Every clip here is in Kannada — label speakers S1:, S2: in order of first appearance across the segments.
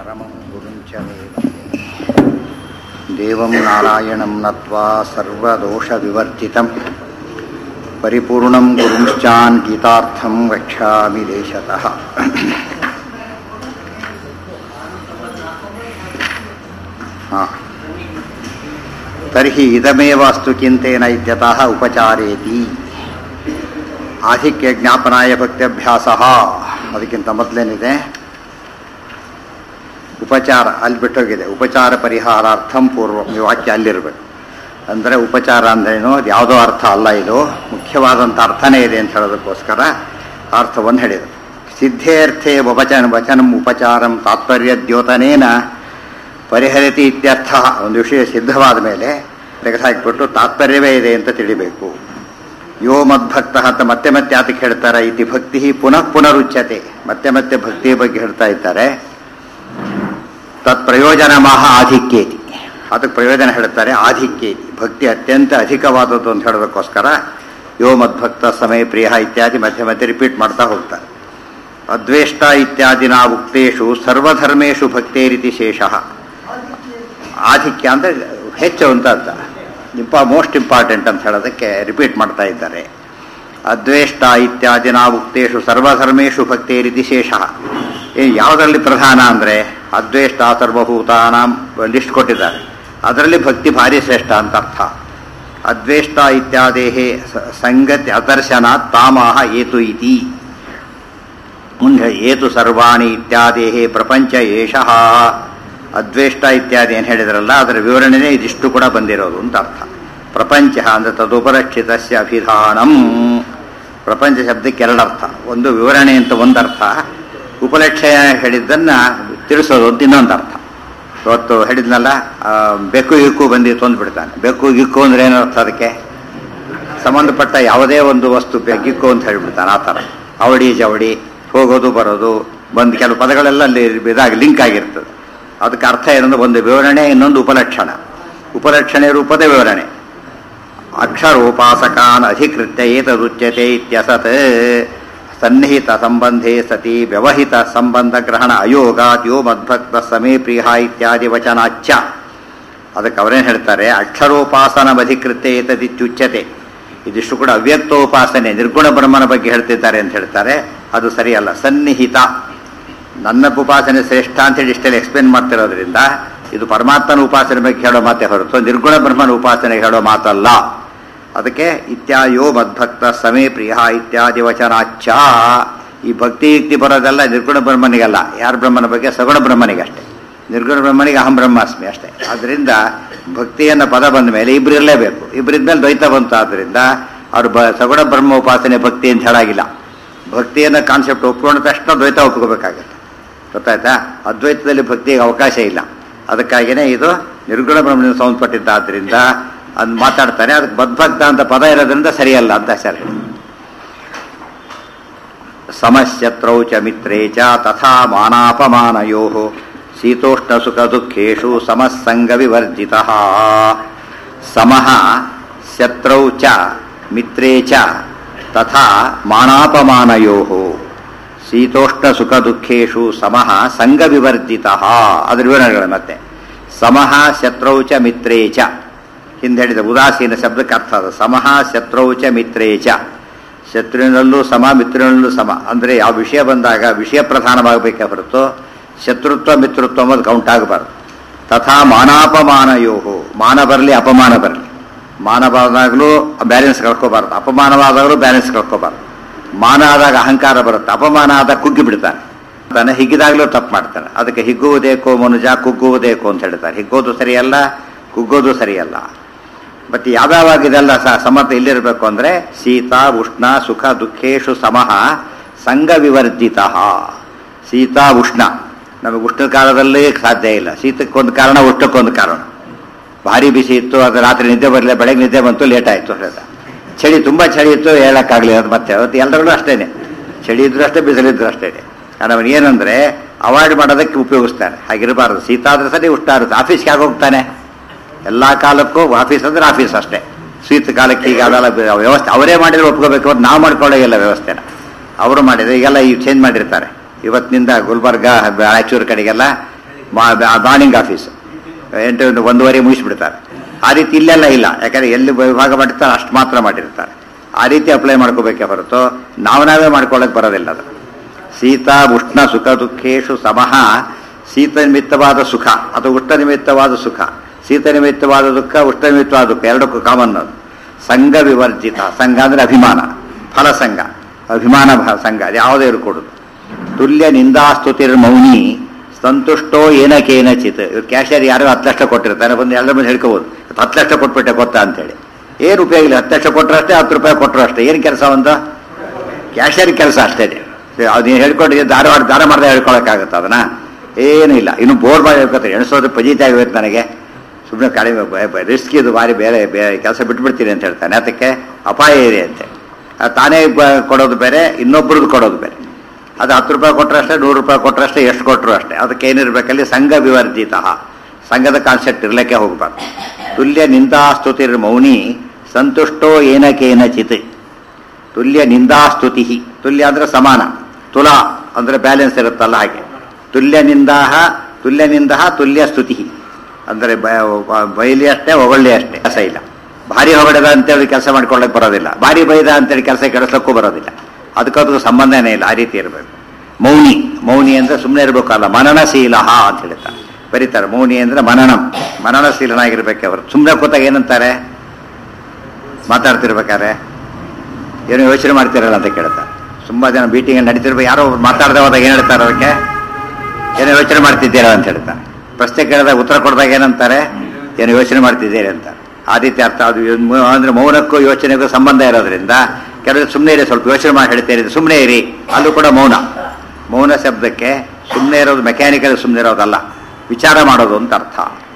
S1: परमं गुरुं च मे देवं नारायणं नत्वा सर्वदोषविवर्जितं परिपूर्णं गुरुंश्चान् गीतार्थं वक्ष्यामि देशतः हा तर्हि इदमेव अस्तु चिन्तेन इत्यतः उपचारेति ಆಧಿಕ್ಯ ಜ್ಞಾಪನಾಯ ಭಕ್ತ್ಯಭ್ಯಾಸ ಅದಕ್ಕಿಂತ ಮೊದಲೇನಿದೆ ಉಪಚಾರ ಅಲ್ಲಿ ಬಿಟ್ಟೋಗಿದೆ ಉಪಚಾರ ಪರಿಹಾರಾರ್ಥಂ ಪೂರ್ವ ಈ ವಾಕ್ಯ ಅಲ್ಲಿರಬೇಕು ಅಂದರೆ ಉಪಚಾರ ಅಂದ್ರೇನು ಅದು ಯಾವುದೋ ಅರ್ಥ ಅಲ್ಲ ಇದು ಮುಖ್ಯವಾದಂಥ ಅರ್ಥನೇ ಇದೆ ಅಂತ ಹೇಳೋದಕ್ಕೋಸ್ಕರ ಅರ್ಥವನ್ನು ಹೇಳಿದರು ಸಿದ್ಧೇರ್ಥೇ ವಚನ ವಚನಂ ಉಪಚಾರಂ ತಾತ್ಪರ್ಯ ದ್ಯೋತನೇನ ಪರಿಹರಿತಿ ಇತ್ಯರ್ಥ ಒಂದು ವಿಷಯ ಸಿದ್ಧವಾದ ಮೇಲೆ ತೆಗೆದುಹಾಕಿಬಿಟ್ಟು ತಾತ್ಪರ್ಯವೇ ಇದೆ ಅಂತ ತಿಳಿಬೇಕು ಯೋ ಮದ್ಭಕ್ತ ಅಂತ ಮತ್ತೆ ಮತ್ತೆ ಆತಕ್ಕೆ ಹೇಳ್ತಾರೆ ಇತಿ ಭಕ್ತಿ ಪುನಃ ಪುನರುಚ್ಯತೆ ಮತ್ತೆ ಮತ್ತೆ ಭಕ್ತಿಯ ಬಗ್ಗೆ ಹೇಳ್ತಾ ಇದ್ದಾರೆ ತತ್ ಪ್ರಯೋಜನ ಮಹಾ ಆಧಿಕ್ಯೇತಿ ಅದಕ್ಕೆ ಪ್ರಯೋಜನ ಹೇಳ್ತಾರೆ ಆಧಿಕ್ಯೇತಿ ಭಕ್ತಿ ಅತ್ಯಂತ ಅಧಿಕವಾದದ್ದು ಅಂತ ಹೇಳೋದಕ್ಕೋಸ್ಕರ ಯೋ ಮದ್ಭಕ್ತ ಸಮಯ ಪ್ರಿಯ ಇತ್ಯಾದಿ ಮಧ್ಯೆ ಮಧ್ಯೆ ರಿಪೀಟ್ ಮಾಡ್ತಾ ಹೋಗ್ತಾರೆ ಅದ್ವೇಷ್ಟ ಇತ್ಯಾದಿನ ಉಕ್ತೇಶು ಸರ್ವಧರ್ಮೇಶು ಭಕ್ತೇರಿತಿ ಶೇಷ ಆಧಿಕ್ಯ ಅಂದರೆ ಹೆಚ್ಚು ಅಂತ ಅರ್ಥ ಇಂಪ ಮೋಸ್ಟ್ ಇಂಪಾರ್ಟೆಂಟ್ ಅಂತ ಹೇಳೋದಕ್ಕೆ ರಿಪೀಟ್ ಮಾಡ್ತಾ ಇದ್ದಾರೆ ಅದ್ವೇಷ್ಟ ಇತ್ಯಾದಿನ ಉಕ್ತೇಶು ಸರ್ವಧರ್ಮೇಶು ಭಕ್ತೇರಿತಿ ಶೇಷ ಯಾವುದರಲ್ಲಿ ಪ್ರಧಾನ ಅಂದರೆ ಅದ್ವೇಷ್ಟ ಸರ್ವಭೂತಾನ ಲಿಸ್ಟ್ ಕೊಟ್ಟಿದ್ದಾರೆ ಅದರಲ್ಲಿ ಭಕ್ತಿ ಭಾರಿ ಶ್ರೇಷ್ಠ ಅಂತ ಅರ್ಥ ಅದ್ವೇಷ್ಟ ಇತ್ಯಾದೇಹೇ ಸಂಗತಿ ಅದರ್ಶನ ತಾಮಾಹ ಏತು ಇತಿ ಮುಂದೆ ಏತು ಸರ್ವಾಣಿ ಇತ್ಯಾದೇಹೇ ಪ್ರಪಂಚ ಏಷಃ ಅದ್ವೇಷ್ಟ ಇತ್ಯಾದಿ ಏನು ಹೇಳಿದ್ರಲ್ಲ ಅದರ ವಿವರಣೆನೇ ಇದಿಷ್ಟು ಕೂಡ ಬಂದಿರೋದು ಅಂತ ಅರ್ಥ ಪ್ರಪಂಚ ಅಂದರೆ ತದುಪರಕ್ಷಿತಸ್ಯ ಅಭಿಧಾನಂ ಪ್ರಪಂಚ ಶಬ್ದಕ್ಕೆ ಎರಡರ್ಥ ಒಂದು ವಿವರಣೆ ಅಂತ ಒಂದರ್ಥ ಉಪಲಕ್ಷಯ ಹೇಳಿದ್ದನ್ನು ತಿಳಿಸೋದು ಅಂತ ಇನ್ನೊಂದು ಅರ್ಥ ಇವತ್ತು ಹೇಳಿದ್ನಲ್ಲ ಬೆಕ್ಕು ಗಿಕ್ಕು ಬಂದಿತ್ತು ಅಂದ್ಬಿಡ್ತಾನೆ ಬೆಕ್ಕು ಗಿಕ್ಕು ಅಂದ್ರೆ ಏನರ್ಥ ಅದಕ್ಕೆ ಸಂಬಂಧಪಟ್ಟ ಯಾವುದೇ ಒಂದು ವಸ್ತು ಗಿಕ್ಕು ಅಂತ ಹೇಳಿಬಿಡ್ತಾನೆ ಆ ಥರ ಅವಡಿ ಜವಡಿ ಹೋಗೋದು ಬರೋದು ಬಂದು ಕೆಲವು ಪದಗಳೆಲ್ಲ ಅಲ್ಲಿ ಇದಾಗಿ ಲಿಂಕ್ ಆಗಿರ್ತದೆ ಅದಕ್ಕೆ ಅರ್ಥ ಏನಂದ್ರೆ ಒಂದು ವಿವರಣೆ ಇನ್ನೊಂದು ಉಪಲಕ್ಷಣ ಉಪಲಕ್ಷಣೆ ರೂಪದ ವಿವರಣೆ ಅಕ್ಷರೋಪಾಸಕಾನ್ ಅಧಿಕೃತ್ಯ ಏತದುಚ್ಯತೆ ಇತ್ಯಸತ್ ಸನ್ನಿಹಿತ ಸಂಬಂಧೆ ಸತಿ ವ್ಯವಹಿತ ಸಂಬಂಧ ಗ್ರಹಣ ಅಯೋಗಾತ್ ಯೋ ಮದ್ಭಕ್ತ ಸಮೇ ಪ್ರಿಯ ಇತ್ಯಾದಿ ವಚನಾಚ್ಚ ಅದಕ್ಕೆ ಅವರೇನು ಹೇಳ್ತಾರೆ ಅಕ್ಷರೋಪಾಸನಮಧಿಕೃತ್ಯ ಏತದಿತ್ಯುಚ್ಯತೆ ಇದಿಷ್ಟು ಕೂಡ ಅವ್ಯಕ್ತೋಪಾಸನೆ ನಿರ್ಗುಣ ಬ್ರಹ್ಮನ ಬಗ್ಗೆ ಹೇಳ್ತಿದ್ದಾರೆ ಅಂತ ಹೇಳ್ತಾರೆ ಅದು ಸರಿಯಲ್ಲ ಸನ್ನಿಹಿತ ನನ್ನ ಉಪಾಸನೆ ಶ್ರೇಷ್ಠ ಅಂತೇಳಿ ಇಷ್ಟೆಲ್ಲ ಎಕ್ಸ್ಪ್ಲೇನ್ ಮಾಡ್ತಿರೋದ್ರಿಂದ ಇದು ಪರಮಾತ್ಮನ ಉಪಾಸನೆ ಬಗ್ಗೆ ಹೇಳೋ ಮಾತೆ ಹೊರತು ನಿರ್ಗುಣ ಬ್ರಹ್ಮನ ಉಪಾಸನೆ ಹೇಳೋ ಮಾತಲ್ಲ ಅದಕ್ಕೆ ಇತ್ಯಾಯೋ ಮದ್ಭಕ್ತ ಸಮೇ ಪ್ರಿಯ ಇತ್ಯಾದಿ ವಚನಾಚ್ಚ ಈ ಭಕ್ತಿ ಯುಕ್ತಿ ಬರೋದೆಲ್ಲ ನಿರ್ಗುಣ ಬ್ರಹ್ಮನಿಗಲ್ಲ ಯಾರ ಬ್ರಹ್ಮನ ಬಗ್ಗೆ ಸಗುಣ ಬ್ರಹ್ಮನಿಗೆ ಅಷ್ಟೇ ನಿರ್ಗುಣ ಬ್ರಹ್ಮನಿಗೆ ಅಹಂ ಬ್ರಹ್ಮಾಸ್ಮಿ ಅಷ್ಟೇ ಅದರಿಂದ ಭಕ್ತಿಯನ್ನ ಪದ ಬಂದ ಮೇಲೆ ಇಬ್ರು ಇರಲೇಬೇಕು ಇಬ್ಬರಿದ್ಮೇಲೆ ದ್ವೈತ ಬಂತು ಆದ್ದರಿಂದ ಅವರು ಬ ಸಗುಣ ಬ್ರಹ್ಮ ಉಪಾಸನೆ ಭಕ್ತಿ ಅಂತ ಹೇಳಾಗಿಲ್ಲ ಭಕ್ತಿಯನ್ನ ಕಾನ್ಸೆಪ್ಟ್ ಒಪ್ಕೊಂಡ ತಕ್ಷಣ ದ್ವೈತ ಒಪ್ಕೋಬೇಕಾಗತ್ತೆ ಗೊತ್ತಾಯ್ತಾ ಅದ್ವೈತದಲ್ಲಿ ಭಕ್ತಿಗೆ ಅವಕಾಶ ಇಲ್ಲ ಅದಕ್ಕಾಗಿಯೇ ಇದು ನಿರ್ಗುಣ ಬ್ರಹ್ಮನಿಂದ ಸಂಬಂಧಪಟ್ಟಿದ್ದಾದ್ರಿಂದ ಅದು ಮಾತಾಡ್ತಾರೆ ಅದಕ್ಕೆ ಬದ್ಭಕ್ತ ಅಂತ ಪದ ಇರೋದ್ರಿಂದ ಸರಿಯಲ್ಲ ಅಂತ ಸರ್ ಸಮಶತ್ರೌ ಚ ಮಿತ್ರೇ ಚ ತಥಾ ಮಾನಾಪಮಾನಯೋ ಶೀತೋಷ್ಣ ಸುಖ ದುಃಖೇಶು ಸಮಸ್ಸಂಗ ವಿವರ್ಜಿತ ಸಮಃ ಶತ್ರೌ ಚ ಮಿತ್ರೇ ಚ ತಥಾ ಮಾನಾಪಮಾನಯೋ ಶೀತೋಷ್ಣ ಸುಖ ದುಃಖೇಶು ಸಮಃ ಸಂಘ ವಿವರ್ಜಿತ ಅದರ ವಿವರಣೆಗಳು ಮತ್ತೆ ಸಮಃ ಶತ್ರೌ ಚ ಮಿತ್ರೇ ಚ ಹಿಂದೆ ಹೇಳಿದ ಉದಾಸೀನ ಶಬ್ದಕ್ಕೆ ಅರ್ಥ ಅದು ಸಮಃ ಶತ್ರೌ ಚ ಮಿತ್ರೇ ಚ ಶತ್ರುವಿನಲ್ಲೂ ಸಮ ಮಿತ್ರನಲ್ಲೂ ಸಮ ಅಂದರೆ ಯಾವ ವಿಷಯ ಬಂದಾಗ ವಿಷಯ ಪ್ರಧಾನವಾಗಬೇಕೇ ಹೊರತು ಶತ್ರುತ್ವ ಮಿತ್ರತ್ವ ಅನ್ನೋದು ಕೌಂಟ್ ಆಗಬಾರ್ದು ತಥಾ ಮಾನಾಪಮಾನಯೋ ಮಾನ ಬರಲಿ ಅಪಮಾನ ಬರಲಿ ಮಾನ ಬಂದಾಗಲೂ ಬ್ಯಾಲೆನ್ಸ್ ಕಳ್ಕೋಬಾರ್ದು ಅಪಮಾನವಾದಾಗಲೂ ಬ್ಯಾಲೆನ್ಸ್ ಕಳ್ಕೋಬಾರ್ದು ಮಾನ ಆದಾಗ ಅಹಂಕಾರ ಬರುತ್ತೆ ಅಪಮಾನ ಆದಾಗ ಕುಗ್ಗಿ ಬಿಡ್ತಾನೆ ತಾನೆ ಹಿಗ್ಗಿದಾಗಲೂ ತಪ್ಪು ಮಾಡ್ತಾನೆ ಅದಕ್ಕೆ ಹಿಗ್ಗುವುದೇಕೋ ಮನುಜ ಕುಗ್ಗುವುದೇಕೋ ಅಂತ ಹೇಳ್ತಾರೆ ಹಿಗ್ಗೋದು ಸರಿಯಲ್ಲ ಕುಗ್ಗೋದು ಸರಿಯಲ್ಲ ಮತ್ತೆ ಯಾವ್ಯಾವಾಗ ಇದೆಲ್ಲ ಸಮತ ಇಲ್ಲಿರಬೇಕು ಅಂದ್ರೆ ಶೀತ ಉಷ್ಣ ಸುಖ ದುಃಖೇಶು ಸಮಃ ಸಂಘ ವಿವರ್ಜಿತ ಶೀತ ಉಷ್ಣ ನಮಗೆ ಉಷ್ಣ ಕಾಲದಲ್ಲಿ ಸಾಧ್ಯ ಇಲ್ಲ ಶೀತಕ್ಕೊಂದು ಕಾರಣ ಉಷ್ಣಕ್ಕೊಂದು ಕಾರಣ ಭಾರಿ ಬಿಸಿ ಇತ್ತು ಅದು ರಾತ್ರಿ ನಿದ್ದೆ ಬರಲಿಲ್ಲ ಬೆಳಗ್ಗೆ ನಿದ್ದೆ ಬಂತು ಲೇಟ್ ಆಯಿತು ಹೇಳ್ದ ಚಳಿ ತುಂಬ ಚಳಿ ಇತ್ತು ಹೇಳಕ್ಕಾಗಲಿಲ್ಲ ಅದು ಮತ್ತೆ ಅವತ್ತು ಎಲ್ಲರಿಗೂ ಅಷ್ಟೇನೆ ಚಳಿ ಇದ್ರು ಅಷ್ಟೇ ಬಿಸಿಲಿದ್ರು ಅಷ್ಟೇನೆ ಕಾರಣ ಅವನು ಏನಂದ್ರೆ ಅವಾಯ್ಡ್ ಮಾಡೋದಕ್ಕೆ ಉಪಯೋಗಿಸ್ತಾನೆ ಹಾಗಿರಬಾರ್ದು ಶೀತ ಆದ್ರೆ ಸರಿ ಉಷ್ಣ ಆಗುತ್ತೆ ಆಫೀಸ್ಗೆ ಆಗಿ ಹೋಗ್ತಾನೆ ಎಲ್ಲ ಕಾಲಕ್ಕೂ ಆಫೀಸ್ ಅಂದ್ರೆ ಆಫೀಸ್ ಅಷ್ಟೇ ಶೀತ ಕಾಲಕ್ಕೆ ಈಗ ಅದೆಲ್ಲ ವ್ಯವಸ್ಥೆ ಅವರೇ ಮಾಡಿದ್ರೆ ಒಪ್ಕೋಬೇಕು ಅವ್ರು ನಾವು ಮಾಡ್ಕೊಳ್ಳೋಗಿಲ್ಲ ವ್ಯವಸ್ಥೆನ ಅವರು ಮಾಡಿದ್ರೆ ಈಗೆಲ್ಲ ಈಗ ಚೇಂಜ್ ಮಾಡಿರ್ತಾರೆ ಇವತ್ತಿನಿಂದ ಗುಲ್ಬರ್ಗ ರಾಯಚೂರು ಕಡೆಗೆಲ್ಲ ಮಾರ್ನಿಂಗ್ ಆಫೀಸ್ ಎಂಟು ಒಂದೂವರೆ ಮುಗಿಸ್ಬಿಡ್ತಾರೆ ಆ ರೀತಿ ಇಲ್ಲೆಲ್ಲ ಇಲ್ಲ ಯಾಕಂದ್ರೆ ಎಲ್ಲಿ ವಿಭಾಗ ಮಾಡಿರ್ತಾರೆ ಅಷ್ಟು ಮಾತ್ರ ಮಾಡಿರ್ತಾರೆ ಆ ರೀತಿ ಅಪ್ಲೈ ಮಾಡ್ಕೋಬೇಕೇ ಹೊರತು ನಾವು ನಾವೇ ಮಾಡ್ಕೊಳ್ಳೋಕೆ ಬರೋದಿಲ್ಲ ಅದು ಶೀತ ಉಷ್ಣ ಸುಖ ದುಃಖೇಶು ಸಮಃ ಶೀತ ನಿಮಿತ್ತವಾದ ಸುಖ ಅಥವಾ ಉಷ್ಣ ನಿಮಿತ್ತವಾದ ಸುಖ ಶೀತ ನಿಮಿತ್ತವಾದ ದುಃಖ ಉಷ್ಣ ನಿಮಿತ್ತವಾದ ದುಃಖ ಎರಡಕ್ಕೂ ಕಾಮನ್ ಅದು ಸಂಘ ವಿವರ್ಜಿತ ಸಂಘ ಅಂದ್ರೆ ಅಭಿಮಾನ ಫಲ ಸಂಘ ಅಭಿಮಾನ ಭ- ಸಂಘ ಅದು ಯಾವುದೇ ಇರ್ಕೊಡುದು ತುಲ್ಯ ನಿಂದಾಸ್ತುತಿರ್ ಮೌನಿ ಸಂತುಷ್ಟೋ ಏನಕೇನಚಿತ್ ಇವ್ರು ಕ್ಯಾಶಿಯರ್ ಯಾರೋ ಹತ್ತು ಲಕ್ಷ ಕೊಟ್ಟಿರ್ತಾರೆ ಬಂದು ಎಲ್ಲರ ಮೇಲೆ ಹೇಳ್ಕೋಬೋದು ಹತ್ತು ಲಕ್ಷ ಕೊಟ್ಬಿಟ್ಟೆ ಗೊತ್ತಾ ಅಂತೇಳಿ ಏನು ಉಪಯೋಗ ಇಲ್ಲ ಹತ್ತು ಲಕ್ಷ ಕೊಟ್ಟರು ಅಷ್ಟೇ ಹತ್ತು ರೂಪಾಯಿ ಕೊಟ್ಟರು ಅಷ್ಟೇ ಏನು ಕೆಲಸ ಒಂದು ಕ್ಯಾಶಿಯರ್ ಕೆಲಸ ಅಷ್ಟೇ ಅದು ನೀವು ಹೇಳ್ಕೊಂಡು ಧಾರವಾಡ ದಾನ ಮಾಡದೆ ಹೇಳ್ಕೊಳಕ್ಕಾಗತ್ತ ಅದನ್ನ ಏನೂ ಇಲ್ಲ ಇನ್ನು ಬೋರ್ ಮಾಡಿ ಹೇಳ್ಕೊತಾರೆ ಎಣಿಸೋದು ಪಜೀತಿ ಆಗಬೇಕು ನನಗೆ ಸುಮ್ಮನೆ ಕಡಿಮೆ ರಿಸ್ಕ್ ಇದು ಭಾರಿ ಬೇರೆ ಬೇರೆ ಕೆಲಸ ಬಿಟ್ಬಿಡ್ತೀನಿ ಅಂತ ಹೇಳ್ತಾನೆ ಅದಕ್ಕೆ ಅಪಾಯ ಇದೆ ಅಂತೆ ಅದು ತಾನೇ ಬ- ಕೊಡೋದು ಬೇರೆ ಇನ್ನೊಬ್ರದ್ದು ಕೊಡೋದು ಬೇರೆ ಅದು ಹತ್ತು ರೂಪಾಯಿ ಕೊಟ್ಟರೆ ಅಷ್ಟೇ ನೂರು ರೂಪಾಯಿ ಕೊಟ್ಟರೆ ಅಷ್ಟೇ ಎಷ್ಟು ಕೊಟ್ಟರು ಅಷ್ಟೇ ಅದಕ್ಕೆ ಏನಿರ್ಬೇಕಲ್ಲಿ ಸಂಘ ವಿವರ್ಜಿತ ಸಂಘದ ಕಾನ್ಸೆಪ್ಟ್ ಇರ್ಲಿಕ್ಕೆ ಹೋಗ್ಬಾರ್ದು ತುಲ್ಯ ನಿಂದಾಸ್ತುತಿರ್ ಮೌನಿ ಸಂತುಷ್ಟೋ ಏನಕೇನ ಚಿತ್ ತುಲ್ಯ ನಿಂದಾಸ್ತುತಿ ತುಲ್ಯ ಅಂದ್ರೆ ಸಮಾನ ತುಲಾ ಅಂದ್ರೆ ಬ್ಯಾಲೆನ್ಸ್ ಇರುತ್ತಲ್ಲ ಹಾಗೆ ತುಲ್ಯ ನಿಂದಾಹ ತುಲ್ಯ ನಿಂದಹ ತುಲ್ಯ ಸ್ತುತಿ ಅಂದ್ರೆ ಬ- ಬೈಲಿ ಅಷ್ಟೇ ಹೊಗಳ್ಳಿ ಅಷ್ಟೇ ಕೆಲಸ ಇಲ್ಲ ಭಾರಿ ಹೊಗಡದ ಅಂತೇಳಿ ಕೆಲಸ ಮಾಡ್ಕೊಳ್ಳಕ್ಕೆ ಬರೋದಿಲ್ಲ ಭಾರಿ ಬೈದ ಅಂತೇಳಿ ಕೆಲಸ ಕೆಡಿಸ್ಲಿಕ್ಕೂ ಬರೋದಿಲ್ಲ ಅದಕ್ಕದಕ್ಕೂ ಸಂಬಂಧನೇ ಇಲ್ಲ ಆ ರೀತಿ ಇರಬೇಕು ಮೌನಿ ಮೌನಿ ಅಂದ್ರೆ ಸುಮ್ಮನೆ ಇರಬೇಕಲ್ಲ ಮನನಶೀಲ ಅಂತ ಹೇಳ್ತಾರೆ ಬರೀತಾರೆ ಮೌನಿ ಅಂದ್ರೆ ಮನನಂ ಮನನಶೀಲನಾಗಿರ್ಬೇಕು ಅವರು ಸುಮ್ಮನೆ ಕೂತಾಗ ಏನಂತಾರೆ ಮಾತಾಡ್ತಿರ್ಬೇಕಾದ್ರೆ ಏನೋ ಯೋಚನೆ ಮಾಡ್ತಿರಲ್ಲ ಅಂತ ಕೇಳ್ತಾರೆ ತುಂಬಾ ಜನ ಮೀಟಿಂಗ್ ನಡೀತಿರ್ಬೇಕು ಯಾರೋ ಒಬ್ರು ಮಾತಾಡದೆ ಹೋದಾಗ ಏನು ಹೇಳ್ತಾರೆ ಅದಕ್ಕೆ ಏನೋ ಯೋಚನೆ ಮಾಡ್ತಿದ್ದೀರಾ ಅಂತ ಹೇಳ್ತಾರೆ ಪ್ರಶ್ನೆ ಕೇಳಿದಾಗ ಉತ್ತರ ಕೊಡಿದಾಗ ಏನಂತಾರೆ ಏನೋ ಯೋಚನೆ ಮಾಡ್ತಿದ್ದೀರಿ ಅಂತ ಆ ರೀತಿ ಅರ್ಥ ಅದು ಇವ್ ಮೌ- ಅಂದ್ರೆ ಮೌನಕ್ಕೂ ಯೋಚನೆಗೂ ಸಂಬಂಧ ಇರೋದ್ರಿಂದ ಕೆಲವರು ಸುಮ್ಮನೆ ಇರಿ ಸ್ವಲ್ಪ ಯೋಚನೆ ಮಾಡಿ ಹೇಳ್ತೀರಿ ಸುಮ್ಮನೆ ಇರಿ ಅಲ್ಲೂ ಕೂಡ ಮೌನ ಮೌನ ಶಬ್ದಕ್ಕೆ ಸುಮ್ಮನೆ ಇರೋದು ಮೆಕ್ಯಾನಿಕಲ್ ಸುಮ್ಮನೆ ಇರೋದಲ್ಲ ವಿಚಾರ ಮಾಡೋದು ಅಂತ ಅರ್ಥ